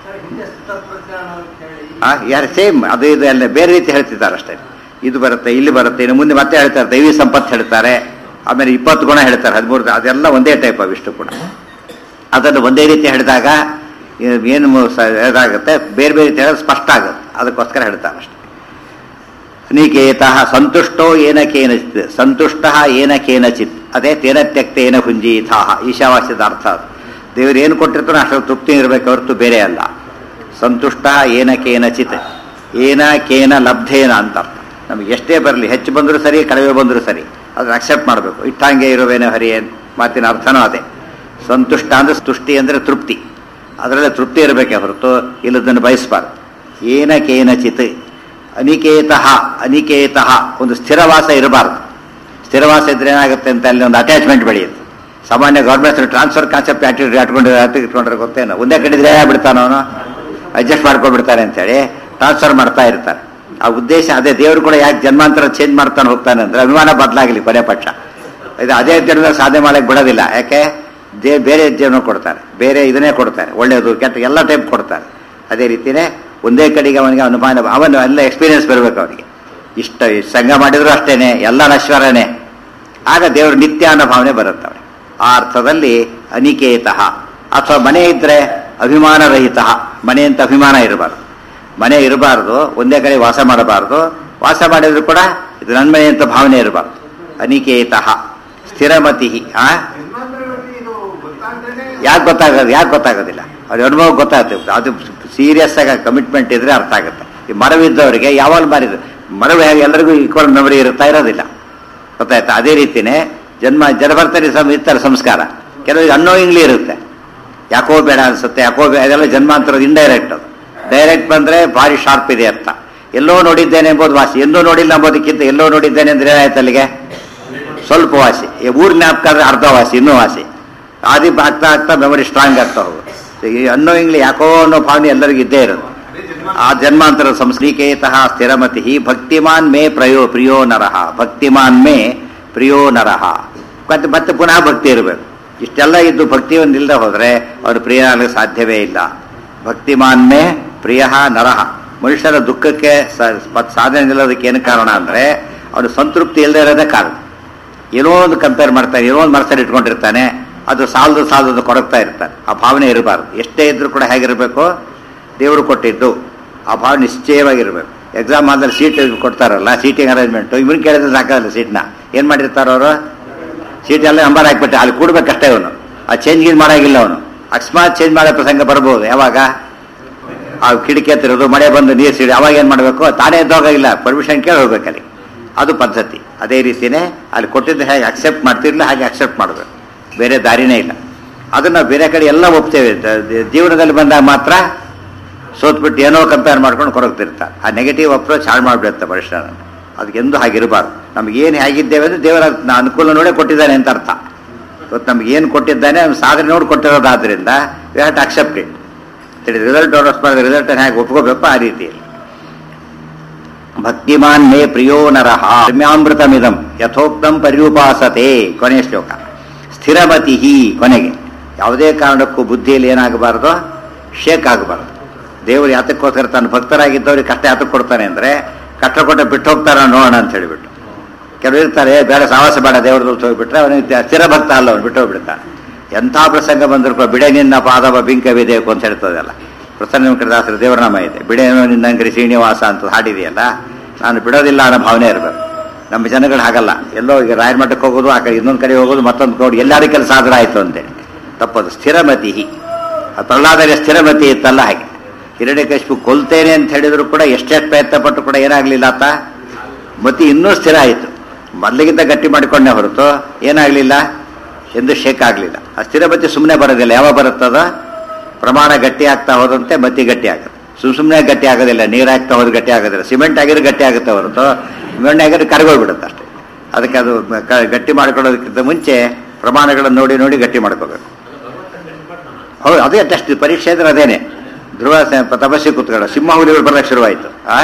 S1: ಆ, ಯಾರು ಸೇಮ್ ಅದು ಇದು ಎಲ್ಲ ಬೇರೆ ರೀತಿ ಹೇಳ್ತಿದ್ದಾರೆ ಅಷ್ಟೇ ಇದು ಬರುತ್ತೆ ಇಲ್ಲಿ ಬರುತ್ತೆ ಇನ್ನು ಮುಂದೆ ಮತ್ತೆ ಹೇಳ್ತಾರೆ ದೈವಿ ಸಂಪತ್ತು ಹೇಳ್ತಾರೆ ಆಮೇಲೆ ಇಪ್ಪತ್ತು ಗುಣ ಹೇಳ್ತಾರೆ ಹದಿಮೂರು ಅದೆಲ್ಲ ಒಂದೇ ಟೈಪ್ ಅವಿಷ್ಟು ಕೂಡ ಅದನ್ನು ಒಂದೇ ರೀತಿ ಹೇಳಿದಾಗ ಏ- ಏನು ಮು- ಸ- ಇದಾಗುತ್ತೆ ಬೇರೆ ಬೇರೆ ರೀತಿ ಹೇಳಿದ್ರೆ ಸ್ಪಷ್ಟ ಆಗುತ್ತೆ ಅದಕ್ಕೋಸ್ಕರ ಹೇಳ್ತಾರೆ ಅಷ್ಟೇ ನಿಕೇತಃ ಸಂತುಷ್ಟೋ ಏನಕೇನ ಚಿತ್ ಸಂತುಷ್ಟ ಏನಕೇನಚಿತ್ ಅದೇ ತೇನ ತ್ಯಕ್ತೇನ ಹುಂಜೀಥಾಹ ಈಶಾವಾಸ್ಯದ ಅರ್ಥ ಅದು ದೇವರು ಏನು ಕೊಟ್ಟಿರ್ತಾನೋ ಅಷ್ಟು ತೃಪ್ತಿ ಇರಬೇಕು ಹೊರತು ಬೇರೆ ಅಲ್ಲ ಸಂತುಷ್ಟ ಏನಕೇನಚಿತ್ ಏನ ಕೇನ ಲಬ್ಧೇನ ಅಂತ ಅರ್ಥ ನಮಗೆ ಎಷ್ಟೇ ಬರಲಿ ಹೆಚ್ಚು ಬಂದರೂ ಸರಿ ಕಡಿಮೆ ಬಂದರೂ ಸರಿ ಅದನ್ನ ಅಕ್ಸೆಪ್ಟ್ ಮಾಡಬೇಕು ಇಟ್ಟಂಗೆ ಇರುವೇನೋ ಹರಿ ಏನ್ ಮಾತಿನ ಅರ್ಥನೂ ಅದೇ ಸಂತುಷ್ಟ ಅಂದ್ರೆ ತುಷ್ಟಿ ಅಂದ್ರೆ ತೃಪ್ತಿ ಅದರಲ್ಲೇ ತೃಪ್ತಿ ಇರಬೇಕೆ ಹೊರತು ಇಲ್ಲದನ್ನು ಬಯಸಬಾರ್ದು ಏನಕೇನಚಿತ್ ಅನಿಕೇತಃ ಅನಿಕೇತಃ ಒಂದು ಸ್ಥಿರವಾಸ ಇರಬಾರ್ದು ಸ್ಥಿರವಾಸ ಇದ್ರೆ ಏನಾಗುತ್ತೆ ಅಂತ ಅಲ್ಲಿ ಒಂದು ಅಟ್ಯಾಚ್ಮೆಂಟ್ ಬೆಳೆಯುತ್ತೆ ಸಾಮಾನ್ಯ ಗೌರ್ಮೆಂಟ್ ಟ್ರಾನ್ಸ್ಫರ್ ಕಾನ್ಸೆಪ್ಟ್ ಆಟಿಟ್ಯೂಡ್ ಇಟ್ಕೊಂಡು ಇಟ್ಕೊಂಡ್ರೆ ಗೊತ್ತೇನೋ ಒಂದೇ ಕಡೆ ಇದ್ರೆ ಬಿಡ್ತಾನೋ ಅವನು ಅಡ್ಜಸ್ಟ್ ಮಾಡ್ಕೊಂಡ್ಬಿಡ್ತಾನೆ ಅಂತೇಳಿ ಟ್ರಾನ್ಸ್ಫರ್ ಮಾಡ್ತಾ ಇರ್ತಾರೆ ಆ ಉದ್ದೇಶ ಅದೇ ದೇವರು ಕೂಡ ಯಾಕೆ ಜನ್ಮಾಂತರ ಚೇಂಜ್ ಮಾಡ್ತಾನೆ ಹೋಗ್ತಾನೆ ಅಂದ್ರೆ ಅಭಿಮಾನ ಬದಲಾಗಲಿ ಕೊನೆ ಪಕ್ಷ ಇದು ಅದೇ ಜನ್ಮ ಸಾಧನೆ ಮಾಡಕ್ಕೆ ಬಿಡೋದಿಲ್ಲ ಯಾಕೆ ದೇ ಬೇರೆ ಜೀವನ ಕೊಡ್ತಾರೆ ಬೇರೆ ಇದನ್ನೇ ಕೊಡ್ತಾರೆ ಒಳ್ಳೆಯದು ಕೆಟ್ಟ ಎಲ್ಲ ಟೈಪ್ ಕೊಡ್ತಾರೆ ಅದೇ ರೀತಿನೇ ಒಂದೇ ಕಡೆಗೆ ಅವನಿಗೆ ಅನುಮಾನ ಅವನು ಎಲ್ಲ ಎಕ್ಸ್ಪೀರಿಯನ್ಸ್ ಬರಬೇಕು ಅವನಿಗೆ ಇಷ್ಟ ಇಷ್ಟ್ ಸಂಘ ಮಾಡಿದ್ರು ಅಷ್ಟೇನೆ ಎಲ್ಲ ನಶ್ವರನೇ ಆಗ ದೇವರು ನಿತ್ಯ ಅನ್ನೋ ಭಾವನೆ ಬರುತ್ತೆ ಅವನಿಗೆ ಆ ಅರ್ಥದಲ್ಲಿ ಅನಿಕೇತಃ ಅಥವಾ ಮನೆ ಇದ್ರೆ ಅಭಿಮಾನರಹಿತ ಮನೆ ಅಂತ ಅಭಿಮಾನ ಇರಬಾರ್ದು ಮನೆ ಇರಬಾರ್ದು ಒಂದೇ ಕಡೆ ವಾಸ ಮಾಡಬಾರ್ದು ವಾಸ ಮಾಡಿದ್ರು ಕೂಡ ಇದು ನನ್ನ ಮನೆ ಅಂತ ಭಾವನೆ ಇರಬಾರ್ದು ಅನಿಕೇತಃ ಸ್ಥಿರಮತಿ ಆ ಯಾಕೆ ಗೊತ್ತಾಗೋದು ಯಾಕೆ ಗೊತ್ತಾಗೋದಿಲ್ಲ ಅವ್ರ ಅನುಭವ ಗೊತ್ತಾಗುತ್ತೆ ಅದು ಸೀರಿಯಸ್ ಆಗಿ ಕಮಿಟ್ಮೆಂಟ್ ಇದ್ರೆ ಅರ್ಥ ಆಗುತ್ತೆ ಈ ಮರವಿದ್ದವರಿಗೆ ಯಾವಾಗ ಮಾರಿದ್ರು ಮರವು ಹೇಗೆ ಎಲ್ಲರಿಗೂ ಈಕ್ವಲ್ ಮೆಮರಿ ಇರುತ್ತಾ ಇರೋದಿಲ್ಲ ಗೊತ್ತಾಯ್ತಾ ಅದೇ ರೀತಿನೇ ಜನ್ಮ ಜನಭರ್ತರಿ ಸಂ ಇರ್ತಾರೆ ಸಂಸ್ಕಾರ ಕೆಲವರಿಗೆ ಅನ್ನೋಯಿಂಗ್ಲಿ ಇರುತ್ತೆ ಯಾಕೋ ಬೇಡ ಅನ್ಸುತ್ತೆ ಯಾಕೋ ಬೇಡ ಅದೆಲ್ಲ ಜನ್ಮಾಂತರದ ಇಂಡೈರೆಕ್ಟ್ ಅದು ಡೈರೆಕ್ಟ್ ಬಂದ್ರೆ ಭಾರಿ ಶಾರ್ಪ್ ಇದೆ ಅರ್ಥ ಎಲ್ಲೋ ನೋಡಿದ್ದೇನೆ ಎಂಬುದು ವಾಸಿ ಎಂದೂ ನೋಡಿಲ್ಲ ಎಂಬುದಕ್ಕಿಂತ ಎಲ್ಲೋ ನೋಡಿದ್ದೇನೆ ಅಂದ್ರೆ ಏನಾಯ್ತು ಅಲ್ಲಿಗೆ ಸ್ವಲ್ಪ ವಾಸಿ ಈ ಊರ್ ಜ್ಞಾಪಕ ಆದ್ರೆ ಅರ್ಧ ವಾಸಿ ಇನ್ನೂ ವಾಸಿ ಆದಿ ಆಗ್ತಾ ಆಗ್ತಾ ಮೆಮೊರಿ ಸ್ಟ್ರಾಂಗ್ ಆಗ್ತಾ ಹೋಗುತ್ತೆ ಈ ಅನ್ನೋಯಿಂಗ್ಲಿ ಯಾಕೋ ಅನ್ನೋ ಭಾವನೆ ಎಲ್ಲರಿಗೂ ಇದ್ದೇ ಇರುತ್ತೆ ಆ ಜನ್ಮಾಂತರ ಸಂಸ್ಕೃತಃ ಸ್ಥಿರಮತಿ ಭಕ್ತಿಮಾನ್ ಮೇ ಪ್ರಯೋ ಪ್ರಿಯೋ ನರಹ ಭಕ್ತಿಮಾನ್ ಮೇ ಪ್ರಿಯೋ ನರಹ ಮತ್ತೆ ಮತ್ತೆ ಪುನಃ ಭಕ್ತಿ ಇರಬೇಕು ಇಷ್ಟೆಲ್ಲ ಇದ್ದು ಭಕ್ತಿಯನ್ನು ಇಲ್ಲದೆ ಹೋದ್ರೆ ಅವನು ಪ್ರಿಯ ಆಗಲಿಕ್ಕೆ ಸಾಧ್ಯವೇ ಇಲ್ಲ ಭಕ್ತಿಮಾನ್ ಮೇ ಪ್ರಿಯ ನರಹ ಮನುಷ್ಯರ ದುಃಖಕ್ಕೆ ಸ- ಪ- ಸಾಧನೆ ನಿಲ್ಲೋದಕ್ಕೆ ಏನು ಕಾರಣ ಅಂದ್ರೆ ಅವನು ಸಂತೃಪ್ತಿ ಇಲ್ಲದೆ ಇರೋದೇ ಕಾರಣ ಏನೋ ಒಂದು ಕಂಪೇರ್ ಮಾಡ್ತಾನೆ ಏನೋ ಒಂದು ಮನಸ್ಸಲ್ಲಿ ಇಟ್ಕೊಂಡಿರ್ತಾನೆ ಅದು ಸಾಲದು ಸಾಲದು ಕೊರಗ್ತಾ ಇರ್ತಾನೆ ಆ ಭಾವನೆ ಇರಬಾರ್ದು ಎಷ್ಟೇ ಇದ್ರೂ ಕೂಡ ಹೇಗಿರಬೇಕು ದೇವರು ಕೊಟ್ಟಿದ್ದು ಆ ಭಾವನೆ ನಿಶ್ಚಯವಾಗಿರ್ಬೇಕು ಎಕ್ಸಾಮ್ ಆದ್ಮೇಲೆ ಸೀಟ್ ಕೊಡ್ತಾರಲ್ಲ ಸೀಟಿಂಗ್ ಅರೇಂಜ್ಮೆಂಟು ಇವ್ರು ಕೇಳಿದ್ರೆ ಸಾಕಾಗಲ್ಲ ಸೀಟ್ನ ಏನು ಮಾಡಿರ್ತಾರ ಅವರು ಸೀಟ್ ಎಲ್ಲ ನಂಬರ್ ಹಾಕ್ಬಿಟ್ಟು ಅಲ್ಲಿ ಕೂಡ್ಬೇಕಷ್ಟೇ ಅವನು ಆ ಚೇಂಜ್ ಗೀನ್ ಮಾಡಾಗಿಲ್ಲ ಅವನು ಅಕಸ್ಮಾತ್ ಚೇಂಜ್ ಮಾಡೋ ಪ್ರಸಂಗ ಬರ್ಬೋದು ಯಾವಾಗ ಆ ಕಿಟಕಿ ಹತ್ತಿರೋದು ಮಳೆ ಬಂದು ನೀರು ಸಿಡಿ ಅವಾಗ ಏನು ಮಾಡಬೇಕು ತಾನೇ ಎದ್ದೋಗಿಲ್ಲ ಪರ್ಮಿಷನ್ ಕೇಳಿ ಹೋಗ್ಬೇಕು ಅಲ್ಲಿ ಅದು ಪದ್ಧತಿ ಅದೇ ರೀತಿಯೇ ಅಲ್ಲಿ ಕೊಟ್ಟಿದ್ದು ಹೇಗೆ ಅಕ್ಸೆಪ್ಟ್ ಮಾಡ್ತಿರ್ಲಿಲ್ಲ ಹಾಗೆ ಅಕ್ಸೆಪ್ಟ್ ಮಾಡಬೇಕು ಬೇರೆ ದಾರಿನೇ ಇಲ್ಲ ಅದನ್ನು ಬೇರೆ ಕಡೆ ಎಲ್ಲ ಒಪ್ತೇವೆ ದ- ದ- ಜೀವನದಲ್ಲಿ ಬಂದಾಗ ಮಾತ್ರ ಸೋತ್ಬಿಟ್ಟು ಏನೋ ಕಂಪೇರ್ ಮಾಡ್ಕೊಂಡು ಕೊರಗ್ತಿರ್ತಾರೆ ಆ ನೆಗೆಟಿವ್ ಅಪ್ರೋಚ್ ಹಾಳು ಮಾಡಿಬಿಡುತ್ತೆ ಮನುಷ್ಯನ ಅದಕ್ಕೆಂದು ಹಾಗಿರಬಾರ್ದು ನಮ್ಗೆ ಏನು ಹೇಗಿದ್ದೇವೆ ಅಂದರೆ ದೇವರ ನ- ಅನುಕೂಲ ನೋಡೇ ಕೊಟ್ಟಿದ್ದಾನೆ ಅಂತ ಅರ್ಥ ಇವತ್ತು ನಮ್ಗೆ ಏನು ಕೊಟ್ಟಿದ್ದಾನೆ ಅವ್ನು ಸಾಧನೆ ನೋಡಿ ಕೊಟ್ಟಿರೋದಾದ್ರಿಂದ we have to accept it ತಿಳಿ ರಿಸಲ್ಟ್ ಡೌನ್ಲೋಡ್ ಮಾಡಿದ ರಿಸಲ್ಟ್ ಹೇಗೆ ಒಪ್ಕೋಬೇಕು ಆ ರೀತಿಯಲ್ಲಿ ಭಕ್ತಿಮಾನ್ ಮೇ ಪ್ರಿಯೋ ನರಃ ಧರ್ಮ್ಯಾಮೃತಮಿದಂ ಯಥೋಕ್ತಂ ಪರ್ಯುಪಾಸತೆ ಕೊನೆಯ ಶ್ಲೋಕ ಸ್ಥಿರಮತಿ ಕೊನೆಗೆ ಯಾವುದೇ ಕಾರಣಕ್ಕೂ ಬುದ್ಧಿಯಲ್ಲಿ ಏನಾಗಬಾರ್ದು ಶೇಕ್ ಆಗಬಾರ್ದು ದೇವರು ಯಾತಕ್ಕೋಸ್ಕರ ತನ್ನ ಭಕ್ತರಾಗಿದ್ದವ್ರಿಗೆ ಕಷ್ಟ ಯಾತಕ್ಕೆ ಕೊಡ್ತಾನೆ ಅಂದರೆ ಕಷ್ಟ ಕೊಟ್ಟ ಬಿಟ್ಟು ಹೋಗ್ತಾರ ನೋಡೋಣ ಅಂತ ಹೇಳಿಬಿಟ್ಟು ಕೆಲವರು ಇರ್ತಾರೆ ಬೇಡ ಸಾವಾಸ ಬೇಡ ದೇವ್ರದ್ದು ಹೋಗ್ಬಿಟ್ರೆ ಅವನಿಗೆ ಸ್ಥಿರ ಭಕ್ತ ಅಲ್ಲ ಅವ್ನು ಬಿಟ್ಟು ಹೋಗ್ಬಿಡ್ತಾನೆ ಎಂಥ ಪ್ರಸಂಗ ಬಂದರೂ ಕೂಡ ಬಿಡೆ ನಿನ್ನ ಪಾದವ ಬಿಂಕವಿದೆಯಕು ಅಂತ ಹೇಳ್ತದಲ್ಲ ಪ್ರಸನ್ನ ವೆಂಕಟದಾಸರ ದೇವರನಾಮ ಇದೆ ಬಿಡೆನೋ ನಿನ್ನಂಕರಿ ಶ್ರೀನಿವಾಸ ಅಂತ ಹಾಡಿದೆಯಲ್ಲ ನಾನು ಬಿಡೋದಿಲ್ಲ ಅನ್ನೋ ಭಾವನೆ ಇರಬೇಕು ನಮ್ಮ ಜನಗಳು ಹಾಗಲ್ಲ ಎಲ್ಲೋ ಈಗ ರಾಯರ ಮಠಕ್ಕೆ ಹೋಗೋದು ಆ ಕಡೆ ಇನ್ನೊಂದು ಕಡೆ ಹೋಗೋದು ಮತ್ತೊಂದು ಕಡೆ ಎಲ್ಲಾರು ಕೆಲಸ ಆದ್ರೆ ಆಯ್ತು ಅಂತೇಳಿ ತಪ್ಪದು ಸ್ಥಿರಮತಿ ಆ ಪ್ರಹ್ಲಾದರಿಗೆ ಸ್ಥಿರಮತಿ ಇತ್ತಲ್ಲ ಹಾಗೆ ಹಿರಣ್ಯಕಶಿಪು ಕೊಲ್ತೇನೆ ಅಂತ ಹೇಳಿದ್ರು ಕೂಡ ಎಷ್ಟೆಷ್ಟು ಪ್ರಯತ್ನ ಪಟ್ಟು ಕೂಡ ಏನಾಗ್ಲಿಲ್ಲ ಆತ ಮತಿ ಇನ್ನೂ ಸ್ಥಿರ ಆಯಿತು ಮೊದಲಿಗಿಂತ ಗಟ್ಟಿ ಮಾಡಿಕೊಂಡೇ ಹೊರತು ಏನಾಗಲಿಲ್ಲ ಎಂದು ಶೇಕ್ ಆಗಲಿಲ್ಲ ಆ ಸ್ಥಿರಮತಿ ಸುಮ್ಮನೆ ಬರೋದಿಲ್ಲ ಯಾವಾಗ ಬರುತ್ತದ ಪ್ರಮಾಣ ಗಟ್ಟಿ ಆಗ್ತಾ ಹೋದಂತೆ ಮತಿ ಗಟ್ಟಿ ಆಗುತ್ತೆ ಸುಮ್ ಸುಮ್ಮನೆ ಗಟ್ಟಿ ಆಗೋದಿಲ್ಲ ನೀರು ಹಾಕ್ತಾ ಹೋದ್ರೆ ಗಟ್ಟಿ ಆಗೋದಿಲ್ಲ ಸಿಮೆಂಟ್ ಆಗಿದ್ರೆ ಗಟ್ಟಿ ಆಗುತ್ತೆ ಹೊರತು ಮಣ್ಣೆ ಆಗಿದ್ರೆ ಕರಗೋಗ್ಬಿಡುತ್ತೆ ಅಷ್ಟೇ ಅದಕ್ಕೆ ಅದು ಕ- ಗಟ್ಟಿ ಮಾಡ್ಕೊಳ್ಳೋದಕ್ಕಿಂತ ಮುಂಚೆ ಪ್ರಮಾಣಗಳನ್ನು ನೋಡಿ ನೋಡಿ ಗಟ್ಟಿ ಮಾಡ್ಕೋಬೇಕು ಹೌದು ಅದೇ ಟೆಸ್ಟ್ ಪರೀಕ್ಷೆ ಅಂದ್ರೆ ಅದೇನೆ ಧ್ರುವ ಸ- ತಪಸ್ಸಿ ಕೂತ್ಕೊಳ್ಳೋ ಸಿಂಹ ಹುಲಿಗಳು ಬರಕ್ಕೆ ಶುರುವಾಯಿತು ಆ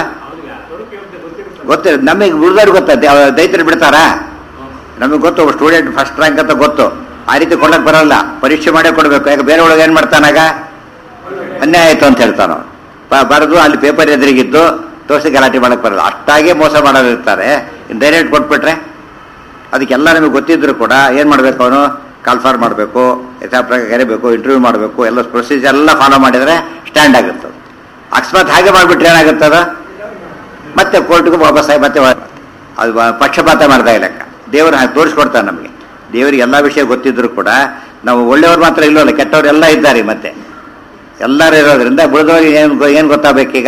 S1: ಗೊತ್ತಿಲ್ಲ ನಮಗೆ ಉಳಿದವ್ರಿಗೆ ಗೊತ್ತೈತೆ ದೈತ್ಯರು ಬಿಡ್ತಾರಾ ನಮಗೆ ಗೊತ್ತು ಸ್ಟೂಡೆಂಟ್ ಫಸ್ಟ್ ರ್ಯಾಂಕ್ ಅಂತ ಗೊತ್ತು ಆ ರೀತಿ ಕೊಡಕ್ ಬರಲ್ಲ ಪರೀಕ್ಷೆ ಮಾಡೇ ಕೊಡಬೇಕು ಯಾಕೆ ಬೇರೆ ಒಳಗೆ ಏನು ಮಾಡ್ತಾನಾಗ ಅನ್ಯಾಯ ಆಯ್ತು ಅಂತ ಹೇಳ್ತಾನ ಬರೆದು ಅಲ್ಲಿ ಪೇಪರ್ ಎದುರಿಗಿದ್ದು ತೋರಿಸಿ ಗಲಾಟೆ ಮಾಡಕ್ ಬರಲ್ಲ ಅಷ್ಟಾಗೆ ಮೋಸ ಮಾಡೋರಿರ್ತಾರೆ ಡೈರೆಕ್ಟ್ ಕೊಟ್ಬಿಟ್ರೆ ಅದಕ್ಕೆಲ್ಲ ನಮಗೆ ಗೊತ್ತಿದ್ರು ಕೂಡ ಏನು ಮಾಡಬೇಕು ಅವನು ಕಾಲ್ಫಾರ್ ಮಾಡಬೇಕು ಯಥಾಪ್ರಕಾರ ಕರಿಬೇಕು ಇಂಟರ್ವ್ಯೂ ಮಾಡಬೇಕು ಎಲ್ಲ ಪ್ರೊಸೀಜರ್ ಎಲ್ಲ ಫಾಲೋ ಮಾಡಿದರೆ ಸ್ಟ್ಯಾಂಡ್ ಆಗುತ್ತೆ ಅದು. ಅಕಸ್ಮಾತ್ ಹಾಗೆ ಮಾಡಿಬಿಟ್ರೆ ಏನಾಗುತ್ತದ ಮತ್ತೆ ಕೋರ್ಟ್ಗೆ ವಾಪಸ್ ಆಗಿ ಮತ್ತೆ ವ- ಅದು ವ- ಪಕ್ಷಪಾತ ಮಾಡ್ತಾ ಲೆಕ್ಕ ದೇವರು ಹಾಗೆ ತೋರಿಸ್ಕೊಡ್ತಾನೆ ನಮಗೆ ದೇವರಿಗೆ ಎಲ್ಲ ವಿಷಯ ಗೊತ್ತಿದ್ರು ಕೂಡ ನಾವು ಒಳ್ಳೆಯವ್ರು ಮಾತ್ರ ಇಲ್ಲವಲ್ಲ ಕೆಟ್ಟವ್ರು ಎಲ್ಲ ಇದ್ದಾರೆ ಮತ್ತೆ ಎಲ್ಲರೂ ಇರೋದ್ರಿಂದ ಉಳಿದವ್ರಿಗೆ ಏನು ಏನು ಗೊತ್ತಾಗಬೇಕೀಗ